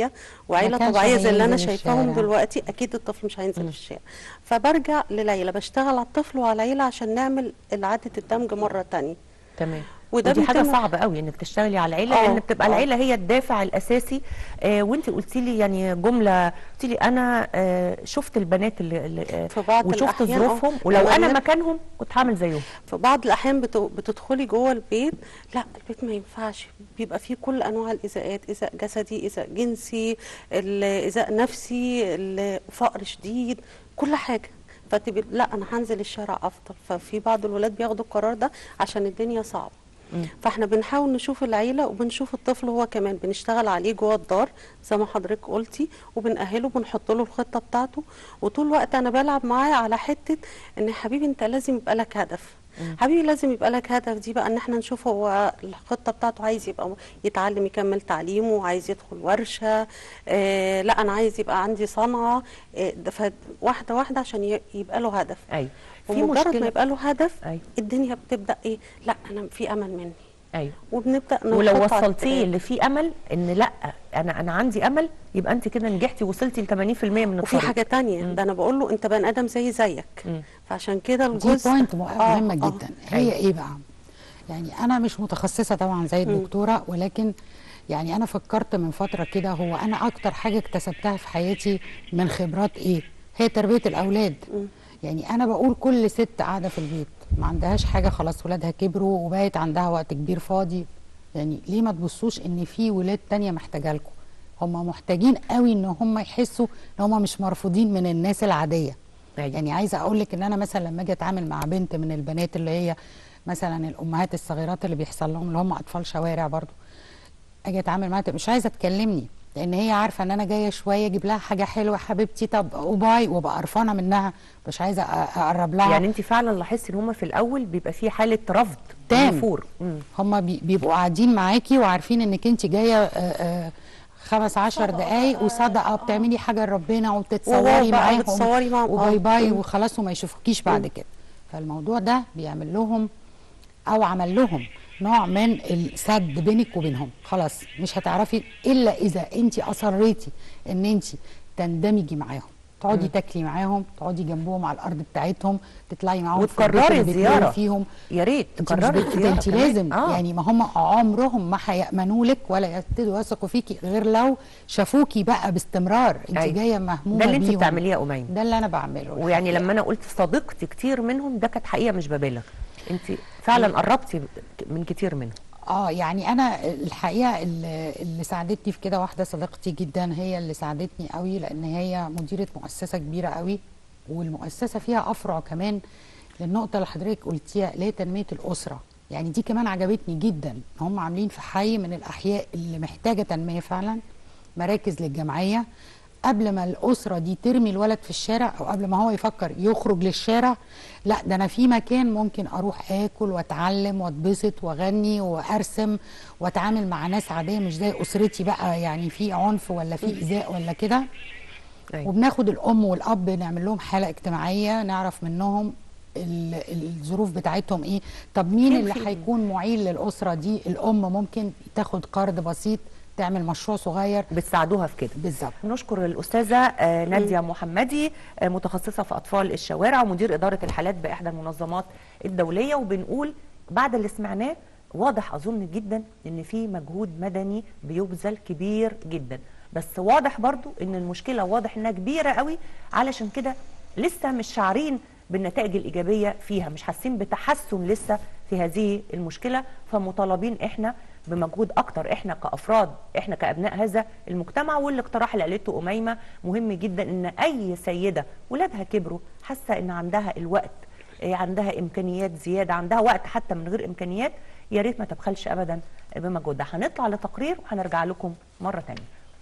وعيله كانش طبيعيه زي اللي انا هينزل شايفاهم الشارع. دلوقتي اكيد الطفل مش هينزل في الشارع فبرجع للعيله بشتغل على الطفل وعلى العيله عشان نعمل اعاده الدمج مره تانية تمام وده ودي حاجه بيتم- صعبه قوي انك تشتغلي على العيله آه، لان بتبقى آه. العيله هي الدافع الاساسي آه وانت قلتي لي يعني جمله قلت لي انا آه شفت البنات اللي, اللي آه في بعض وشفت الأحيان، آه. ظروفهم ولو لما انا بنت- مكانهم كنت هعمل زيهم في بعض الاحيان بت- بتدخلي جوه البيت لا البيت ما ينفعش بيبقى فيه كل انواع الايذاءات ايذاء جسدي ايذاء جنسي الايذاء نفسي الفقر شديد كل حاجه فتبقى لا انا هنزل الشارع افضل ففي بعض الولاد بياخدوا القرار ده عشان الدنيا صعبه فاحنا بنحاول نشوف العيله وبنشوف الطفل هو كمان بنشتغل عليه جوه الدار زي ما حضرتك قلتي وبنأهله وبنحط له الخطه بتاعته وطول الوقت انا بلعب معاه على حته ان يا حبيبي انت لازم يبقى لك هدف حبيبي لازم يبقى لك هدف دي بقى ان احنا نشوف هو الخطه بتاعته عايز يبقى يتعلم يكمل تعليمه عايز يدخل ورشه اه لا انا عايز يبقى عندي صنعه اه ده ف- واحده واحده عشان ي- يبقى له هدف ايوه في ومجرد ما مشكله يبقى له هدف أيوة. الدنيا بتبدا ايه لا انا في امل مني ايوه وبنبدا ولو نحط على وصلتيه التراك. اللي فيه امل ان لا انا انا عندي امل يبقى انت كده نجحتي وصلتي ل 80% من وفي الطريق حاجه تانية ده انا بقول له انت بني ادم زي زيك مم. فعشان كده دي الجزء بوينت آه، مهمه آه. جدا هي ايه بقى يعني انا مش متخصصه طبعا زي الدكتوره ولكن يعني انا فكرت من فتره كده هو انا اكتر حاجه اكتسبتها في حياتي من خبرات ايه هي تربيه الاولاد يعني انا بقول كل ست قاعده في البيت ما عندهاش حاجه خلاص ولادها كبروا وبقت عندها وقت كبير فاضي يعني ليه ما تبصوش ان في ولاد تانية محتاجه لكم هم محتاجين قوي ان هم يحسوا ان هم مش مرفوضين من الناس العاديه أيوة. يعني عايزه اقول لك ان انا مثلا لما اجي اتعامل مع بنت من البنات اللي هي مثلا الامهات الصغيرات اللي بيحصل لهم اللي هم اطفال شوارع برضو اجي اتعامل معاها تبقى مش عايزه تكلمني لان هي عارفه ان انا جايه شويه اجيب لها حاجه حلوه حبيبتي طب وباي وابقى قرفانه منها مش عايزه أ- اقرب لها يعني انت فعلا لاحظتي ان هم في الاول بيبقى في حاله رفض تام. نفور مم. هم بي- بيبقوا قاعدين معاكي وعارفين انك انت جايه آه، آه، خمس عشر دقايق وصدقه بتعملي حاجه لربنا وواو وبتتصوري بقى معاهم بتتصوري معاهم. وباي آه. باي مم. وخلاص وما يشوفوكيش بعد كده فالموضوع ده بيعمل لهم او عمل لهم نوع من السد بينك وبينهم خلاص مش هتعرفي الا اذا انت اصريتي ان انت تندمجي معاهم تقعدي تاكلي معاهم تقعدي جنبهم على الارض بتاعتهم تطلعي معاهم في البيت وتكرري اللي بيتمروا الزياره فيهم يا ريت انت مش تكرري بت- الزياره انت كمان. لازم آه. يعني ما هم عمرهم ما هيأمنوا لك ولا يبتدوا يثقوا فيكي غير لو شافوكي بقى باستمرار انت أيوة. جايه مهمومه ده اللي انت بيهم. بتعمليه يا اميمه ده اللي انا بعمله ويعني الحقيقة. لما انا قلت صديقتي كتير منهم ده كانت حقيقه مش ببالغ انت فعلا قربتي من كتير منهم اه يعني انا الحقيقه اللي, اللي ساعدتني في كده واحده صديقتي جدا هي اللي ساعدتني قوي لان هي مديره مؤسسه كبيره قوي والمؤسسه فيها افرع كمان للنقطه اللي حضرتك قلتيها اللي هي تنميه الاسره يعني دي كمان عجبتني جدا هم عاملين في حي من الاحياء اللي محتاجه تنميه فعلا مراكز للجمعيه قبل ما الاسره دي ترمي الولد في الشارع او قبل ما هو يفكر يخرج للشارع لا ده انا في مكان ممكن اروح اكل واتعلم واتبسط واغني وارسم واتعامل مع ناس عاديه مش زي اسرتي بقى يعني في عنف ولا في ايذاء ولا كده أيوة. وبناخد الام والاب نعمل لهم حاله اجتماعيه نعرف منهم ال- الظروف بتاعتهم ايه طب مين كان اللي في- هيكون معين للاسره دي الام ممكن تاخد قرض بسيط تعمل مشروع صغير بتساعدوها في كده بالظبط نشكر الأستاذة آه، نادية محمدي آه، متخصصة في أطفال الشوارع ومدير إدارة الحالات بإحدى المنظمات الدولية وبنقول بعد اللي سمعناه واضح أظن جدا إن في مجهود مدني بيبذل كبير جدا بس واضح برضو إن المشكلة واضح إنها كبيرة قوي علشان كده لسه مش شعرين بالنتائج الإيجابية فيها مش حاسين بتحسن لسه في هذه المشكلة فمطالبين إحنا بمجهود اكتر احنا كافراد احنا كابناء هذا المجتمع والاقتراح اللي قالته اميمه مهم جدا ان اي سيده ولادها كبروا حاسه ان عندها الوقت إيه، عندها امكانيات زياده عندها وقت حتى من غير امكانيات يا ريت ما تبخلش ابدا بمجهودها هنطلع لتقرير وهنرجع لكم مره ثانيه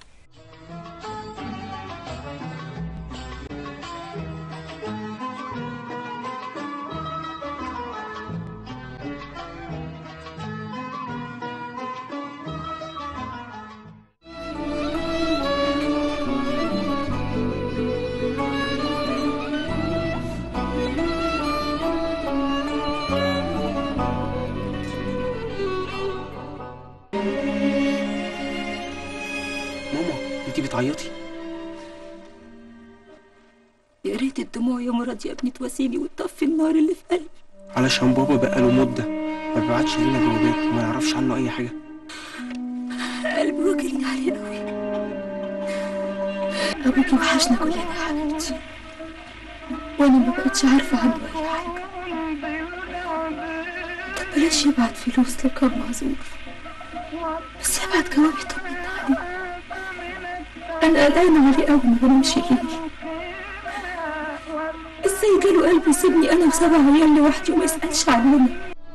ماما انت بتعيطي يا ريت الدموع يا مراد يا ابني تواسيني وتطفي النار اللي في قلبي علشان بابا بقاله مده ما بيبعتش لينا جوابات وما يعرفش عنه اي حاجه قلبي واكلني عليه قوي ابوكي وحشنا كلنا يا حبيبتي وانا ما بقتش عارفه عنه اي حاجه طب بلاش يبعت فلوس لو كان معذور بس يبعت جواب يطمنا عليه انا قلقانه عليه قوي ما بنامش ليه ازاي جاله قلب يسيبني انا وسبع عيال لوحدي وما يسالش عننا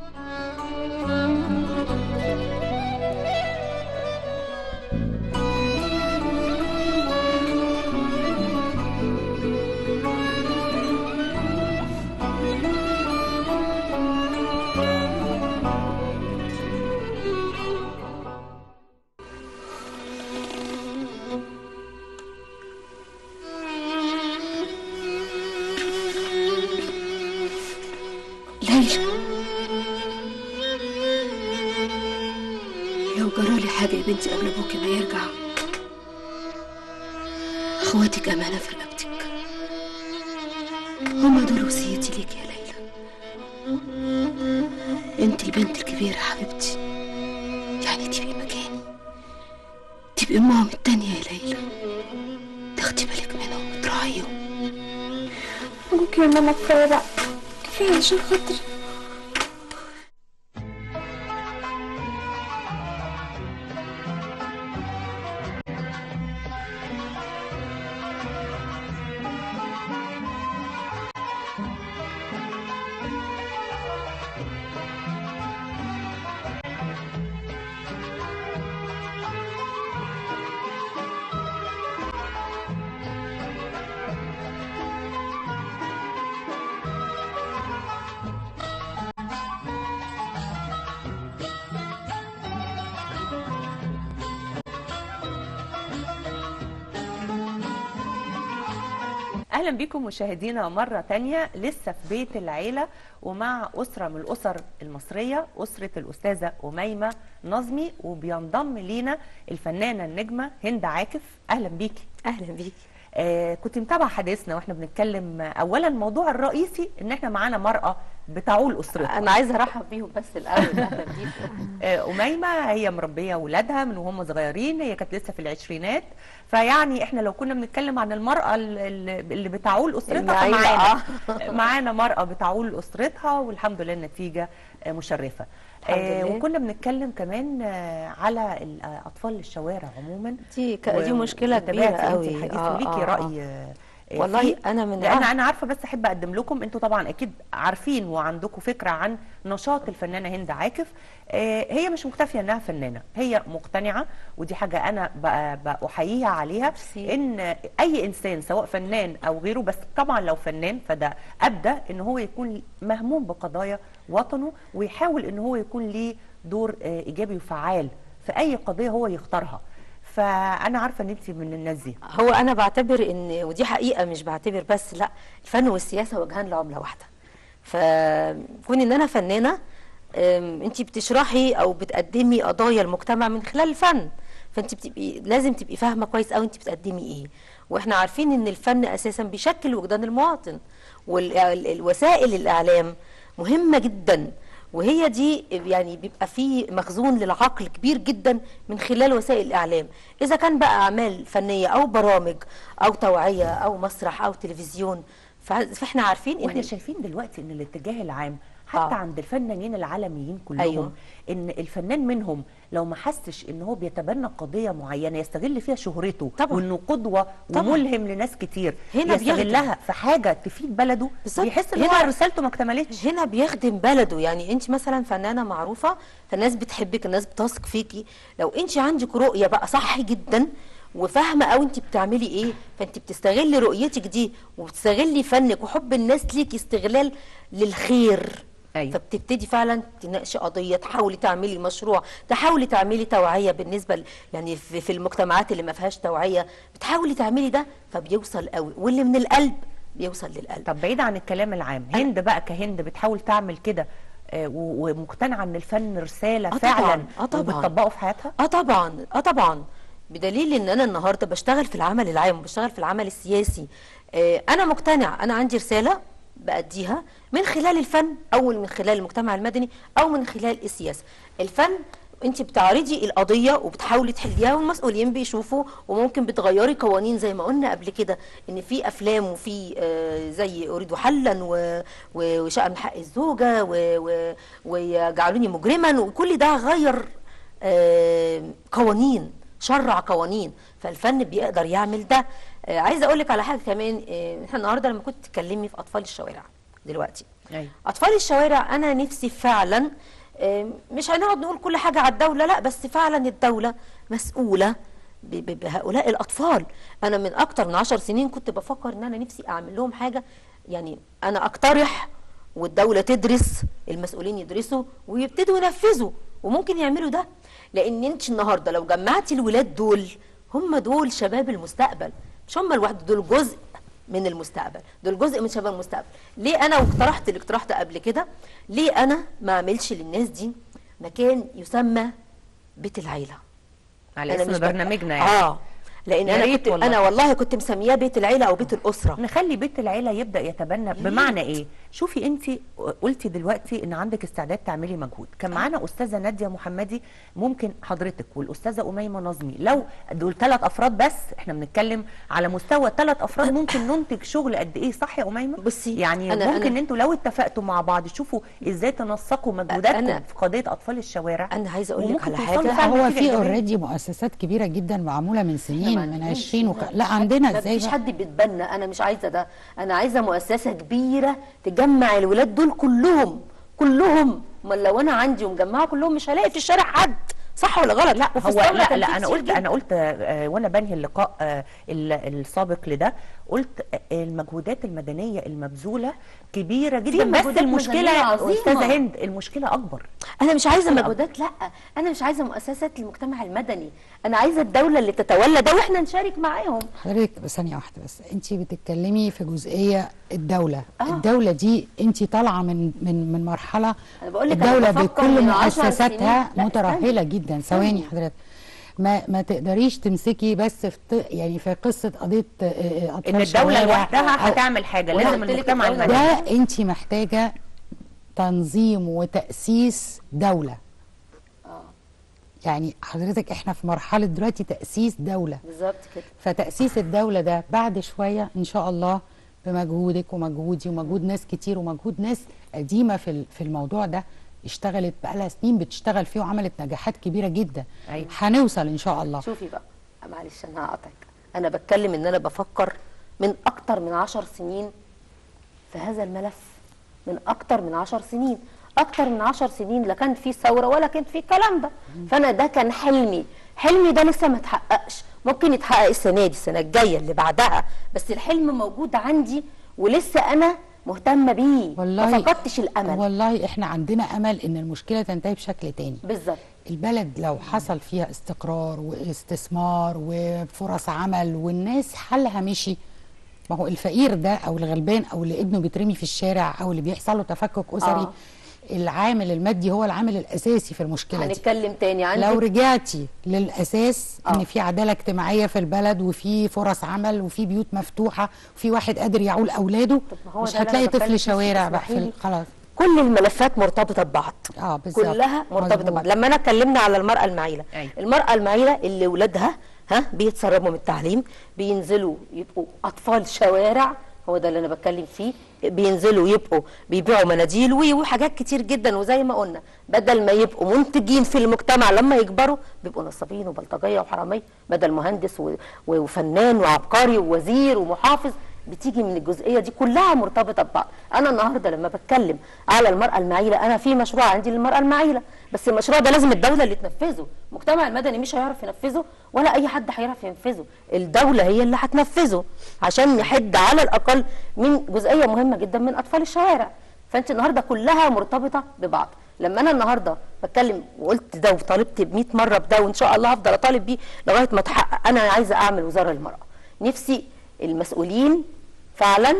ليلى لو جرالي حاجة يا بنتي قبل أبوكي ما يرجع أخواتك أمانة في رقبتك هما دول وصيتي ليك يا ليلى انت البنت الكبيرة حبيبتي يعني تبقي مكاني تبقي أمهم التانية يا ليلى تاخدي بالك منهم وتراعيهم ممكن يا ماما كفايه بقى كفايه عشان خاطري اهلا بكم مشاهدينا مره تانية لسه في بيت العيله ومع اسره من الاسر المصريه اسره الاستاذه اميمه نظمي وبينضم لينا الفنانه النجمه هند عاكف اهلا بيكي اهلا بيكي آه كنت متابعه حديثنا واحنا بنتكلم آه، اولا الموضوع الرئيسي ان احنا معانا مراه بتعول اسرتها انا عايزه ارحب بيهم بس الاول اهلا بيكم آه، أميمة هي مربية ولادها من وهم صغيرين هي كانت لسه في العشرينات فيعني احنا لو كنا بنتكلم عن المرأة ال- ال- اللي بتعول أسرتها المعيلة، فمعانا معانا مرأة بتعول أسرتها والحمد لله النتيجة آه، مشرفة الحمد آه، لله. وكنا بنتكلم كمان آه، على ال- آه، أطفال الشوارع عموما دي ك- دي مشكله كبيره وتابعتي أنت قوي الحديث وليكي رأي آه، آه، والله فيه. أنا من لان أه- انا عارفه بس احب اقدم لكم انتوا طبعا اكيد عارفين وعندكم فكره عن نشاط الفنانه هند عاكف آه، هي مش مكتفيه انها فنانه هي مقتنعه ودي حاجه انا ب- ب- احييها عليها ان اي انسان سواء فنان او غيره بس طبعا لو فنان فده ابدا ان هو يكون مهموم بقضايا وطنه ويحاول ان هو يكون ليه دور آه، ايجابي وفعال في اي قضيه هو يختارها فانا عارفه ان انت من الناس دي هو انا بعتبر ان ودي حقيقه مش بعتبر بس لا الفن والسياسه وجهان لعمله واحده فكون ان انا فنانه انت بتشرحي او بتقدمي قضايا المجتمع من خلال الفن فانت بتبقي لازم تبقي فاهمه كويس قوي انت بتقدمي ايه واحنا عارفين ان الفن اساسا بيشكل وجدان المواطن والوسائل الاعلام مهمه جدا وهي دي يعني بيبقى في مخزون للعقل كبير جدا من خلال وسائل الاعلام اذا كان بقى اعمال فنيه او برامج او توعيه او مسرح او تلفزيون فع- فاحنا عارفين ان واحنا شايفين دلوقتي ان الاتجاه العام حتى آه. عند الفنانين العالميين كلهم أيوة. ان الفنان منهم لو ما حسش ان هو بيتبنى قضيه معينه يستغل فيها شهرته طبعا. وانه قدوه طبعا. وملهم لناس كتير هنا يستغلها بيخدم. في حاجه تفيد بلده بالظبط. بيحس ان هنا- هو رسالته ما اكتملتش هنا بيخدم بلده يعني انت مثلا فنانه معروفه فالناس بتحبك الناس بتثق فيكي لو انت عندك رؤيه بقى صح جدا وفاهمه قوي انت بتعملي ايه فانت بتستغلي رؤيتك دي وبتستغلي فنك وحب الناس ليكي استغلال للخير أيوة. فبتبتدي فعلا تناقشي قضيه تحاولي تعملي مشروع تحاولي تعملي توعيه بالنسبه ل- يعني في, في المجتمعات اللي ما فيهاش توعيه بتحاولي تعملي ده فبيوصل قوي واللي من القلب بيوصل للقلب طب بعيد عن الكلام العام هند بقى كهند بتحاول تعمل كده آه، و- ومقتنعه ان الفن رساله آه فعلا طبعاً، آه طبعاً. وبتطبقه في حياتها اه طبعا اه طبعا بدليل ان انا النهارده بشتغل في العمل العام وبشتغل في العمل السياسي آه انا مقتنع انا عندي رساله بأديها من خلال الفن او من خلال المجتمع المدني او من خلال السياسه الفن انت بتعرضي القضيه وبتحاولي تحليها والمسؤولين بيشوفوا وممكن بتغيري قوانين زي ما قلنا قبل كده ان في افلام وفي آه، زي اريد حلا و- و- وشأن حق الزوجه و- و- وجعلوني مجرما وكل ده غير آه، قوانين شرع قوانين فالفن بيقدر يعمل ده آه، عايزه اقول لك على حاجه كمان آه، احنا النهارده لما كنت تكلمي في اطفال الشوارع دلوقتي ايوه اطفال الشوارع انا نفسي فعلا آه، مش هنقعد نقول كل حاجه على الدوله لا بس فعلا الدوله مسؤوله ب- ب- بهؤلاء الاطفال انا من اكتر من عشر سنين كنت بفكر ان انا نفسي اعمل لهم حاجه يعني انا اقترح والدوله تدرس المسؤولين يدرسوا ويبتدوا ينفذوا وممكن يعملوا ده لان انت النهارده لو جمعتي الولاد دول هم دول شباب المستقبل مش هم لوحدهم دول جزء من المستقبل دول جزء من شباب المستقبل ليه انا واقترحت الاقتراح ده قبل كده ليه انا ما اعملش للناس دي مكان يسمى بيت العيله على أنا اسم مش ب- برنامجنا يعني اه لان يا انا ريت كنت والله. انا والله كنت مسمياه بيت العيله او بيت الاسره نخلي بيت العيله يبدا يتبنى بمعنى ايه شوفي انت قلتي دلوقتي ان عندك استعداد تعملي مجهود كان معانا استاذه ناديه محمدي ممكن حضرتك والاستاذه اميمه نظمي لو دول ثلاث افراد بس احنا بنتكلم على مستوى ثلاث افراد ممكن ننتج شغل قد ايه صح يا اميمه بصي يعني أنا- ممكن أنا- انتوا لو اتفقتوا مع بعض تشوفوا ازاي تنسقوا مجهوداتكم أنا- في قضيه اطفال الشوارع انا عايزه اقول لك وممكن على توصلوا حاجه فعلاً هو نتيجة في إيجابية. اوريدي مؤسسات كبيره جدا معموله من سنين ما من عنديش. 20 وك... ما لا فيش عندنا حد- ازاي ما فيش بقى؟ حد بيتبنى انا مش عايزه ده انا عايزه مؤسسه كبيره تجمع الولاد دول كلهم كلهم امال لو انا عندي ومجمعه كلهم مش هلاقي في الشارع حد صح ولا غلط لا وفي هو استولى لا كان لا في انا كتير قلت جداً. انا قلت آه، وانا بنهي اللقاء آه، ال- السابق لده قلت آه، المجهودات المدنيه المبذوله كبيره جدا بس مجهودات المشكله مدنية عظيمة. استاذه هند المشكله اكبر انا مش عايزه لا. مجهودات لا انا مش عايزه مؤسسات المجتمع المدني انا عايزه الدوله اللي تتولى ده واحنا نشارك معاهم حضرتك بس ثانية واحدة بس انت بتتكلمي في جزئية الدولة آه. الدولة دي انت طالعة من من من مرحلة أنا بقول لك أنا الدولة بفكر بكل من عشر مؤسساتها سنين. لا، مترهلة استني. جدا استني. ثواني حضرتك ما ما تقدريش تمسكي بس في ط- يعني في قصة قضية آه، آه، أطفال ان الدوله شوارع لوحدها أو- هتعمل حاجه وأنا لازم قلت لك المجتمع الدولة المدني ده انت محتاجة تنظيم وتأسيس دولة يعني حضرتك احنا في مرحلة دلوقتي تأسيس دولة بالظبط كده فتأسيس الدولة ده بعد شوية إن شاء الله بمجهودك ومجهودي ومجهود ناس كتير ومجهود ناس قديمة في ال- في الموضوع ده اشتغلت بقالها سنين بتشتغل فيه وعملت نجاحات كبيرة جدا أيوة. هنوصل إن شاء الله شوفي بقى معلش انا هقطعك انا بتكلم ان انا بفكر من اكتر من عشر سنين في هذا الملف من اكتر من عشر سنين اكتر من عشر سنين لا كان في ثوره ولا كان في الكلام ده فانا ده كان حلمي حلمي ده لسه ما اتحققش ممكن يتحقق السنه دي السنه الجايه اللي بعدها بس الحلم موجود عندي ولسه انا مهتمه بيه والله ما فقدتش الامل والله احنا عندنا أمل إن المشكلة تنتهي بشكل تاني بالظبط البلد لو حصل فيها استقرار واستثمار وفرص عمل والناس حالها مشي ما هو الفقير ده او الغلبان او اللي ابنه بيترمي في الشارع او اللي بيحصل له تفكك اسري آه. العامل المادي هو العامل الاساسي في المشكله دي هنتكلم تاني عندك لو رجعتي للاساس آه. ان في عداله اجتماعيه في البلد وفي فرص عمل وفي بيوت مفتوحه وفي واحد قادر يعول اولاده ما هو مش ده اللي هتلاقي أنا بتكلم طفل فيه، شوارع بقى اسمحي في لي. ال- خلاص كل الملفات مرتبطه ببعض اه بالظبط كلها مرتبطه مظبوط. ببعض لما انا اتكلمنا على المراه المعيله أيوة. المراه المعيله اللي ولادها ها بيتسربوا من التعليم بينزلوا يبقوا اطفال شوارع هو ده اللي انا بتكلم فيه بينزلوا يبقوا بيبيعوا مناديل وي- وحاجات كتير جدا وزي ما قلنا بدل ما يبقوا منتجين في المجتمع لما يكبروا بيبقوا نصابين وبلطجيه وحراميه بدل مهندس و- و- وفنان وعبقري ووزير ومحافظ بتيجي من الجزئيه دي كلها مرتبطه ببعض انا النهارده لما بتكلم على المراه المعيله انا في مشروع عندي للمراه المعيله بس المشروع ده لازم الدوله اللي تنفذه المجتمع المدني مش هيعرف ينفذه ولا اي حد هيعرف ينفذه الدوله هي اللي هتنفذه عشان نحد على الاقل من جزئيه مهمه جدا من اطفال الشوارع فانت النهارده كلها مرتبطه ببعض لما انا النهارده بتكلم وقلت ده وطالبت ب 100 مره بده وان شاء الله هفضل اطالب بيه لغايه ما اتحقق انا عايزه اعمل وزاره للمراه نفسي المسؤولين فعلا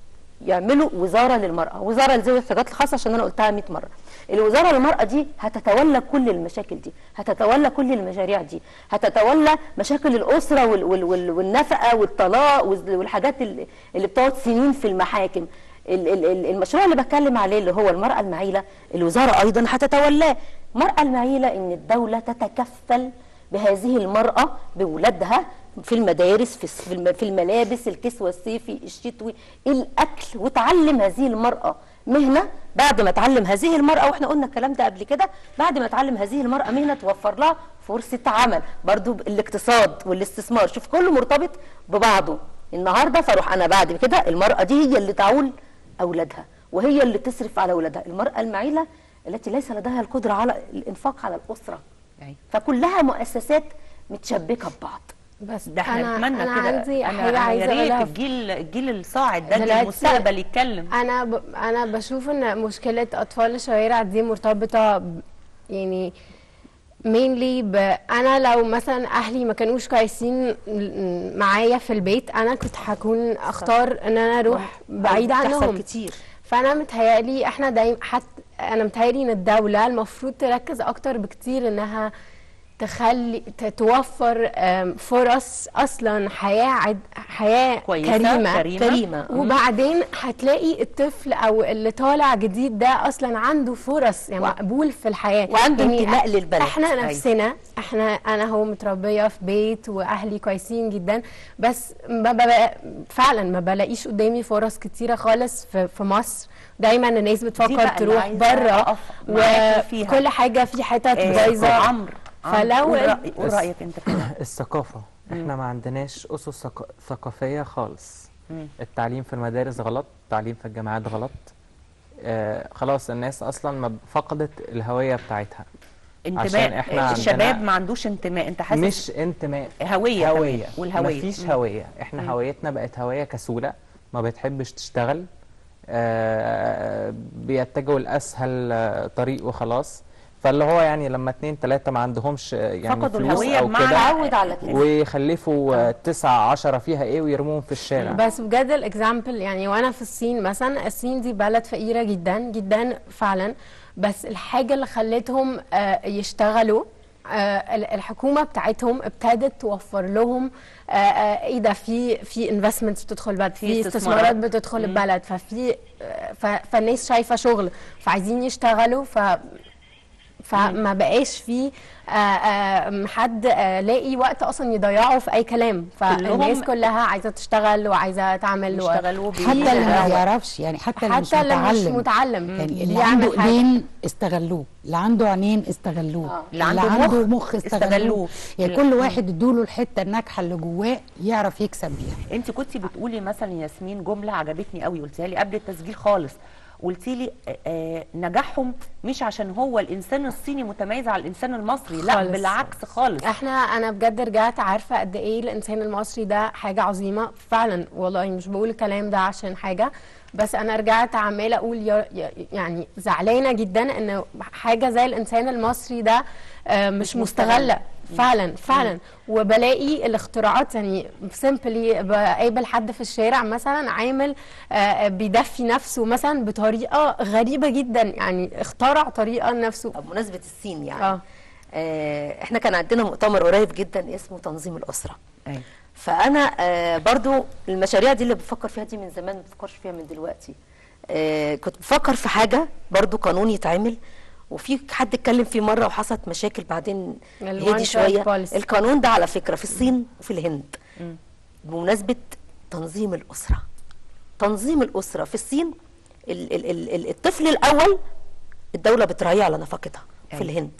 يعملوا وزاره للمراه وزاره لذوي الاحتياجات الخاصه عشان انا قلتها 100 مره الوزاره للمراه دي هتتولى كل المشاكل دي هتتولى كل المشاريع دي هتتولى مشاكل الاسره وال وال وال والنفقه والطلاق وال- والحاجات اللي اللي بتقعد سنين في المحاكم ال- ال- ال- المشروع اللي بتكلم عليه اللي هو المراه المعيله الوزاره ايضا هتتولاه المراه المعيله ان الدوله تتكفل بهذه المراه بولادها في المدارس في الس- في الم- في الملابس الكسوة الصيفي الشتوي الاكل وتعلم هذه المراه مهنه بعد ما تعلم هذه المراه واحنا قلنا الكلام ده قبل كده بعد ما تعلم هذه المراه مهنه توفر لها فرصه عمل برضو الاقتصاد والاستثمار شوف كله مرتبط ببعضه النهارده فاروح انا بعد كده المراه دي هي اللي تعول اولادها وهي اللي تصرف على اولادها المراه المعيله التي ليس لديها القدره على الانفاق على الاسره أيوة. فكلها مؤسسات متشبكه ببعض بس ده احنا أنا- نتمنى أنا كده عندي أنا حاجة أنا عايزة يا ريت أقولها. الجيل الجيل الصاعد ده دلوقتي- المستقبل يتكلم انا ب... انا بشوف ان مشكله اطفال الشوارع دي مرتبطه ب... يعني mainly ب... انا لو مثلا اهلي ما كانوش كويسين م- معايا في البيت انا كنت هكون اختار ان انا اروح بعيد بتحصل عنهم كتير فانا متهيألي احنا دايما حتى انا متهيألي ان الدوله المفروض تركز اكتر بكتير انها تخلي ت- توفر آم، فرص اصلا حياه عد... حياه كويسة، كريمه كريمة. كريمه وبعدين هتلاقي الطفل او اللي طالع جديد ده اصلا عنده فرص يعني و- مقبول في الحياه وعنده يعني انتماء للبلد. احنا أيوة. نفسنا احنا انا هو متربيه في بيت واهلي كويسين جدا بس ما ببقى فعلا ما بلاقيش قدامي فرص كتيره خالص في, في مصر دايما الناس بقى بتفكر اللي تروح عايزة بره أقف معاكي فيها. وكل حاجه في حتت آه، بايظه عمرو عمرو، فلو قول ال- رأي- قول بس- رايك انت كده الثقافة احنا ما عندناش أسس ثق- ثقافية خالص التعليم في المدارس غلط التعليم في الجامعات غلط آه خلاص الناس أصلا ما ب- فقدت الهوية بتاعتها عشان انتماء احنا الشباب عندنا ما عندوش انتماء انت حاسس مش انتماء هويه كمان. هويه والهويه مفيش مم. هويه مم. احنا هويتنا بقت هويه كسوله ما بتحبش تشتغل آه بيتجهوا لاسهل آه، طريق وخلاص فاللي هو يعني لما اتنين تلاته ما عندهمش آه، يعني فقدوا فلوس الهوية او بمعنى كده تعود على كده. ويخلفوا آه، تسعة عشرة فيها ايه ويرموهم في الشارع بس بجد الاكزامبل يعني وانا في الصين مثلا الصين دي بلد فقيره جدا جدا فعلا بس الحاجه اللي خلتهم آه، يشتغلوا آه، ال- الحكومه بتاعتهم ابتدت توفر لهم آه، آه، ايه ده في في انفستمنتس بتدخل البلد في في استثمارات. استثمارات بتدخل مم. البلد ففي آه، ف- فالناس شايفه شغل فعايزين يشتغلوا ف فما بقاش في آه، آه، حد آه، لاقي وقت اصلا يضيعه في اي كلام فالناس كلهم- كلها عايزه تشتغل وعايزه تعمل و- يشتغلوا في- حتى اللي ما آه، بيعرفش يعني حتى اللي مش حتى اللي مش متعلم متعلم يعني اللي بيعمل عنده حاجة. ايدين استغلوه اللي عنده عينين استغلوه اللي عنده مخ مخ استغلوه. استغلوه يعني ال- كل مم. واحد ادوله الحته الناجحه اللي جواه يعرف يكسب بيها انت كنتي بتقولي مثلا ياسمين جمله عجبتني قوي قلتيها لي قبل التسجيل خالص قلتي لي آه، آه، نجاحهم مش عشان هو الانسان الصيني متميز على الانسان المصري لا خالص. بالعكس خالص احنا انا بجد رجعت عارفه قد ايه الانسان المصري ده حاجه عظيمه فعلا والله مش بقول الكلام ده عشان حاجه بس انا رجعت عماله اقول يا يا- يعني زعلانه جدا ان حاجه زي الانسان المصري ده آه، مش مستغله فعلا فعلا وبلاقي الاختراعات يعني سيمبلي بقابل حد في الشارع مثلا عامل آه، بيدفي نفسه مثلا بطريقه غريبه جدا يعني اخترع طريقه لنفسه بمناسبه الصين يعني اه آه، احنا كان عندنا مؤتمر قريب جدا اسمه تنظيم الاسره أيوة. فانا آه، برضو المشاريع دي اللي بفكر فيها دي من زمان ما بفكرش فيها من دلوقتي آه، كنت بفكر في حاجه برضو قانون يتعمل وفي حد اتكلم فيه مره وحصلت مشاكل بعدين ال هدي one شويه child policy. القانون ده على فكره في الصين وفي الهند بمناسبه تنظيم الاسره تنظيم الاسره في الصين ال- ال- ال- ال- الطفل الاول الدوله بتراعيه على نفقتها في أيوة. الهند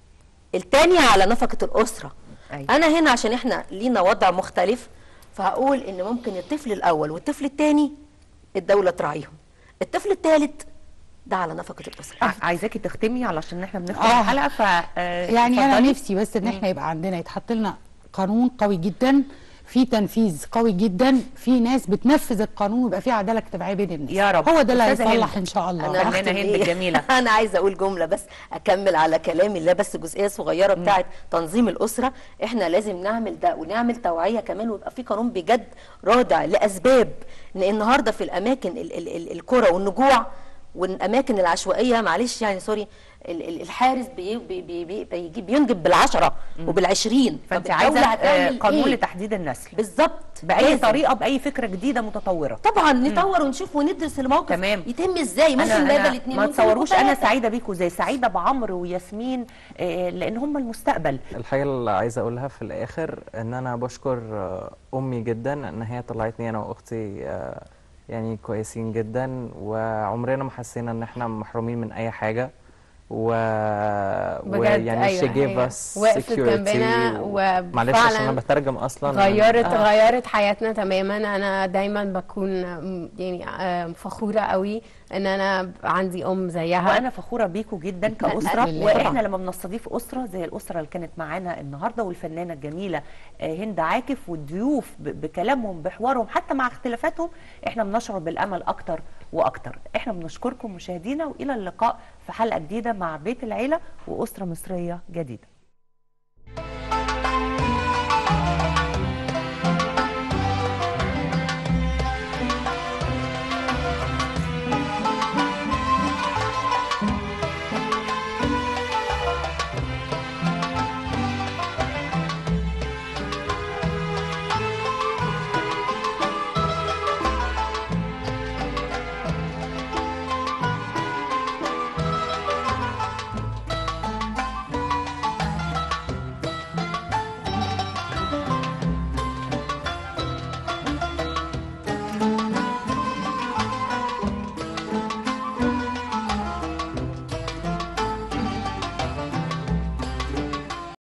التانية على نفقة الأسرة أيوة. أنا هنا عشان إحنا لينا وضع مختلف فهقول إن ممكن الطفل الأول والطفل التاني الدولة تراعيهم الطفل التالت ده على نفقة الأسرة ع- عايزاكي تختمي علشان احنا بنختم آه. الحلقه ف آه، يعني انا اتفضلي. نفسي بس ان احنا يبقى عندنا يتحط لنا قانون قوي جدا في تنفيذ قوي جدا في ناس بتنفذ القانون ويبقى في عداله اجتماعيه بين الناس يا رب. هو ده اللي أستاذة هيصلح هند. ان شاء الله أنا فنانة هختم هند إيه؟ الجميلة. انا عايزه اقول جمله بس اكمل على كلامي لا بس جزئيه صغيره بتاعه تنظيم الاسره احنا لازم نعمل ده ونعمل توعيه كمان ويبقى في قانون بجد رادع لاسباب ان النهارده في الاماكن ال- ال- ال- القرى والنجوع والاماكن العشوائيه معلش يعني سوري ال- ال- الحارس بي بي بي بي بيجي- بينجب بالعشره وبالعشرين فانت فالدولة عايزه آه، هتعمل قانون إيه؟ لتحديد النسل بالظبط باي لازم. طريقه باي فكره جديده متطوره طبعا نطور ونشوف وندرس الموقف تمام. يتم ازاي ممكن انا, بدل أنا اتنين ما ممكن يبقوا تصوروش انا تلاتة. سعيده بيكوا زي سعيده بعمرو وياسمين آه، لان هم المستقبل الحاجة اللي عايز أقولها في الآخر إن أنا بشكر آه، أمي جدا إن هي طلعتني أنا وأختي آه، يعني كويسين جدا وعمرنا ما حسينا إن إحنا محرومين من أي حاجة و... بجد ويعني أيوة، she gave هي us وقفت security جنبنا و... معلش عشان وفعلاً أنا بترجم أصلا غيرت آه. غيرت حياتنا تماما انا دايما بكون م- يعني آه، فخوره قوي ان انا عندي ام زيها وانا فخوره بيكوا جدا كاسره لله. واحنا لما بنستضيف اسره زي الاسره اللي كانت معانا النهارده والفنانه الجميله آه، هند عاكف والضيوف ب- بكلامهم بحوارهم حتى مع اختلافاتهم احنا بنشعر بالامل اكتر واكتر احنا بنشكركم مشاهدينا والى اللقاء في حلقه جديده مع بيت العيله واسره مصريه جديده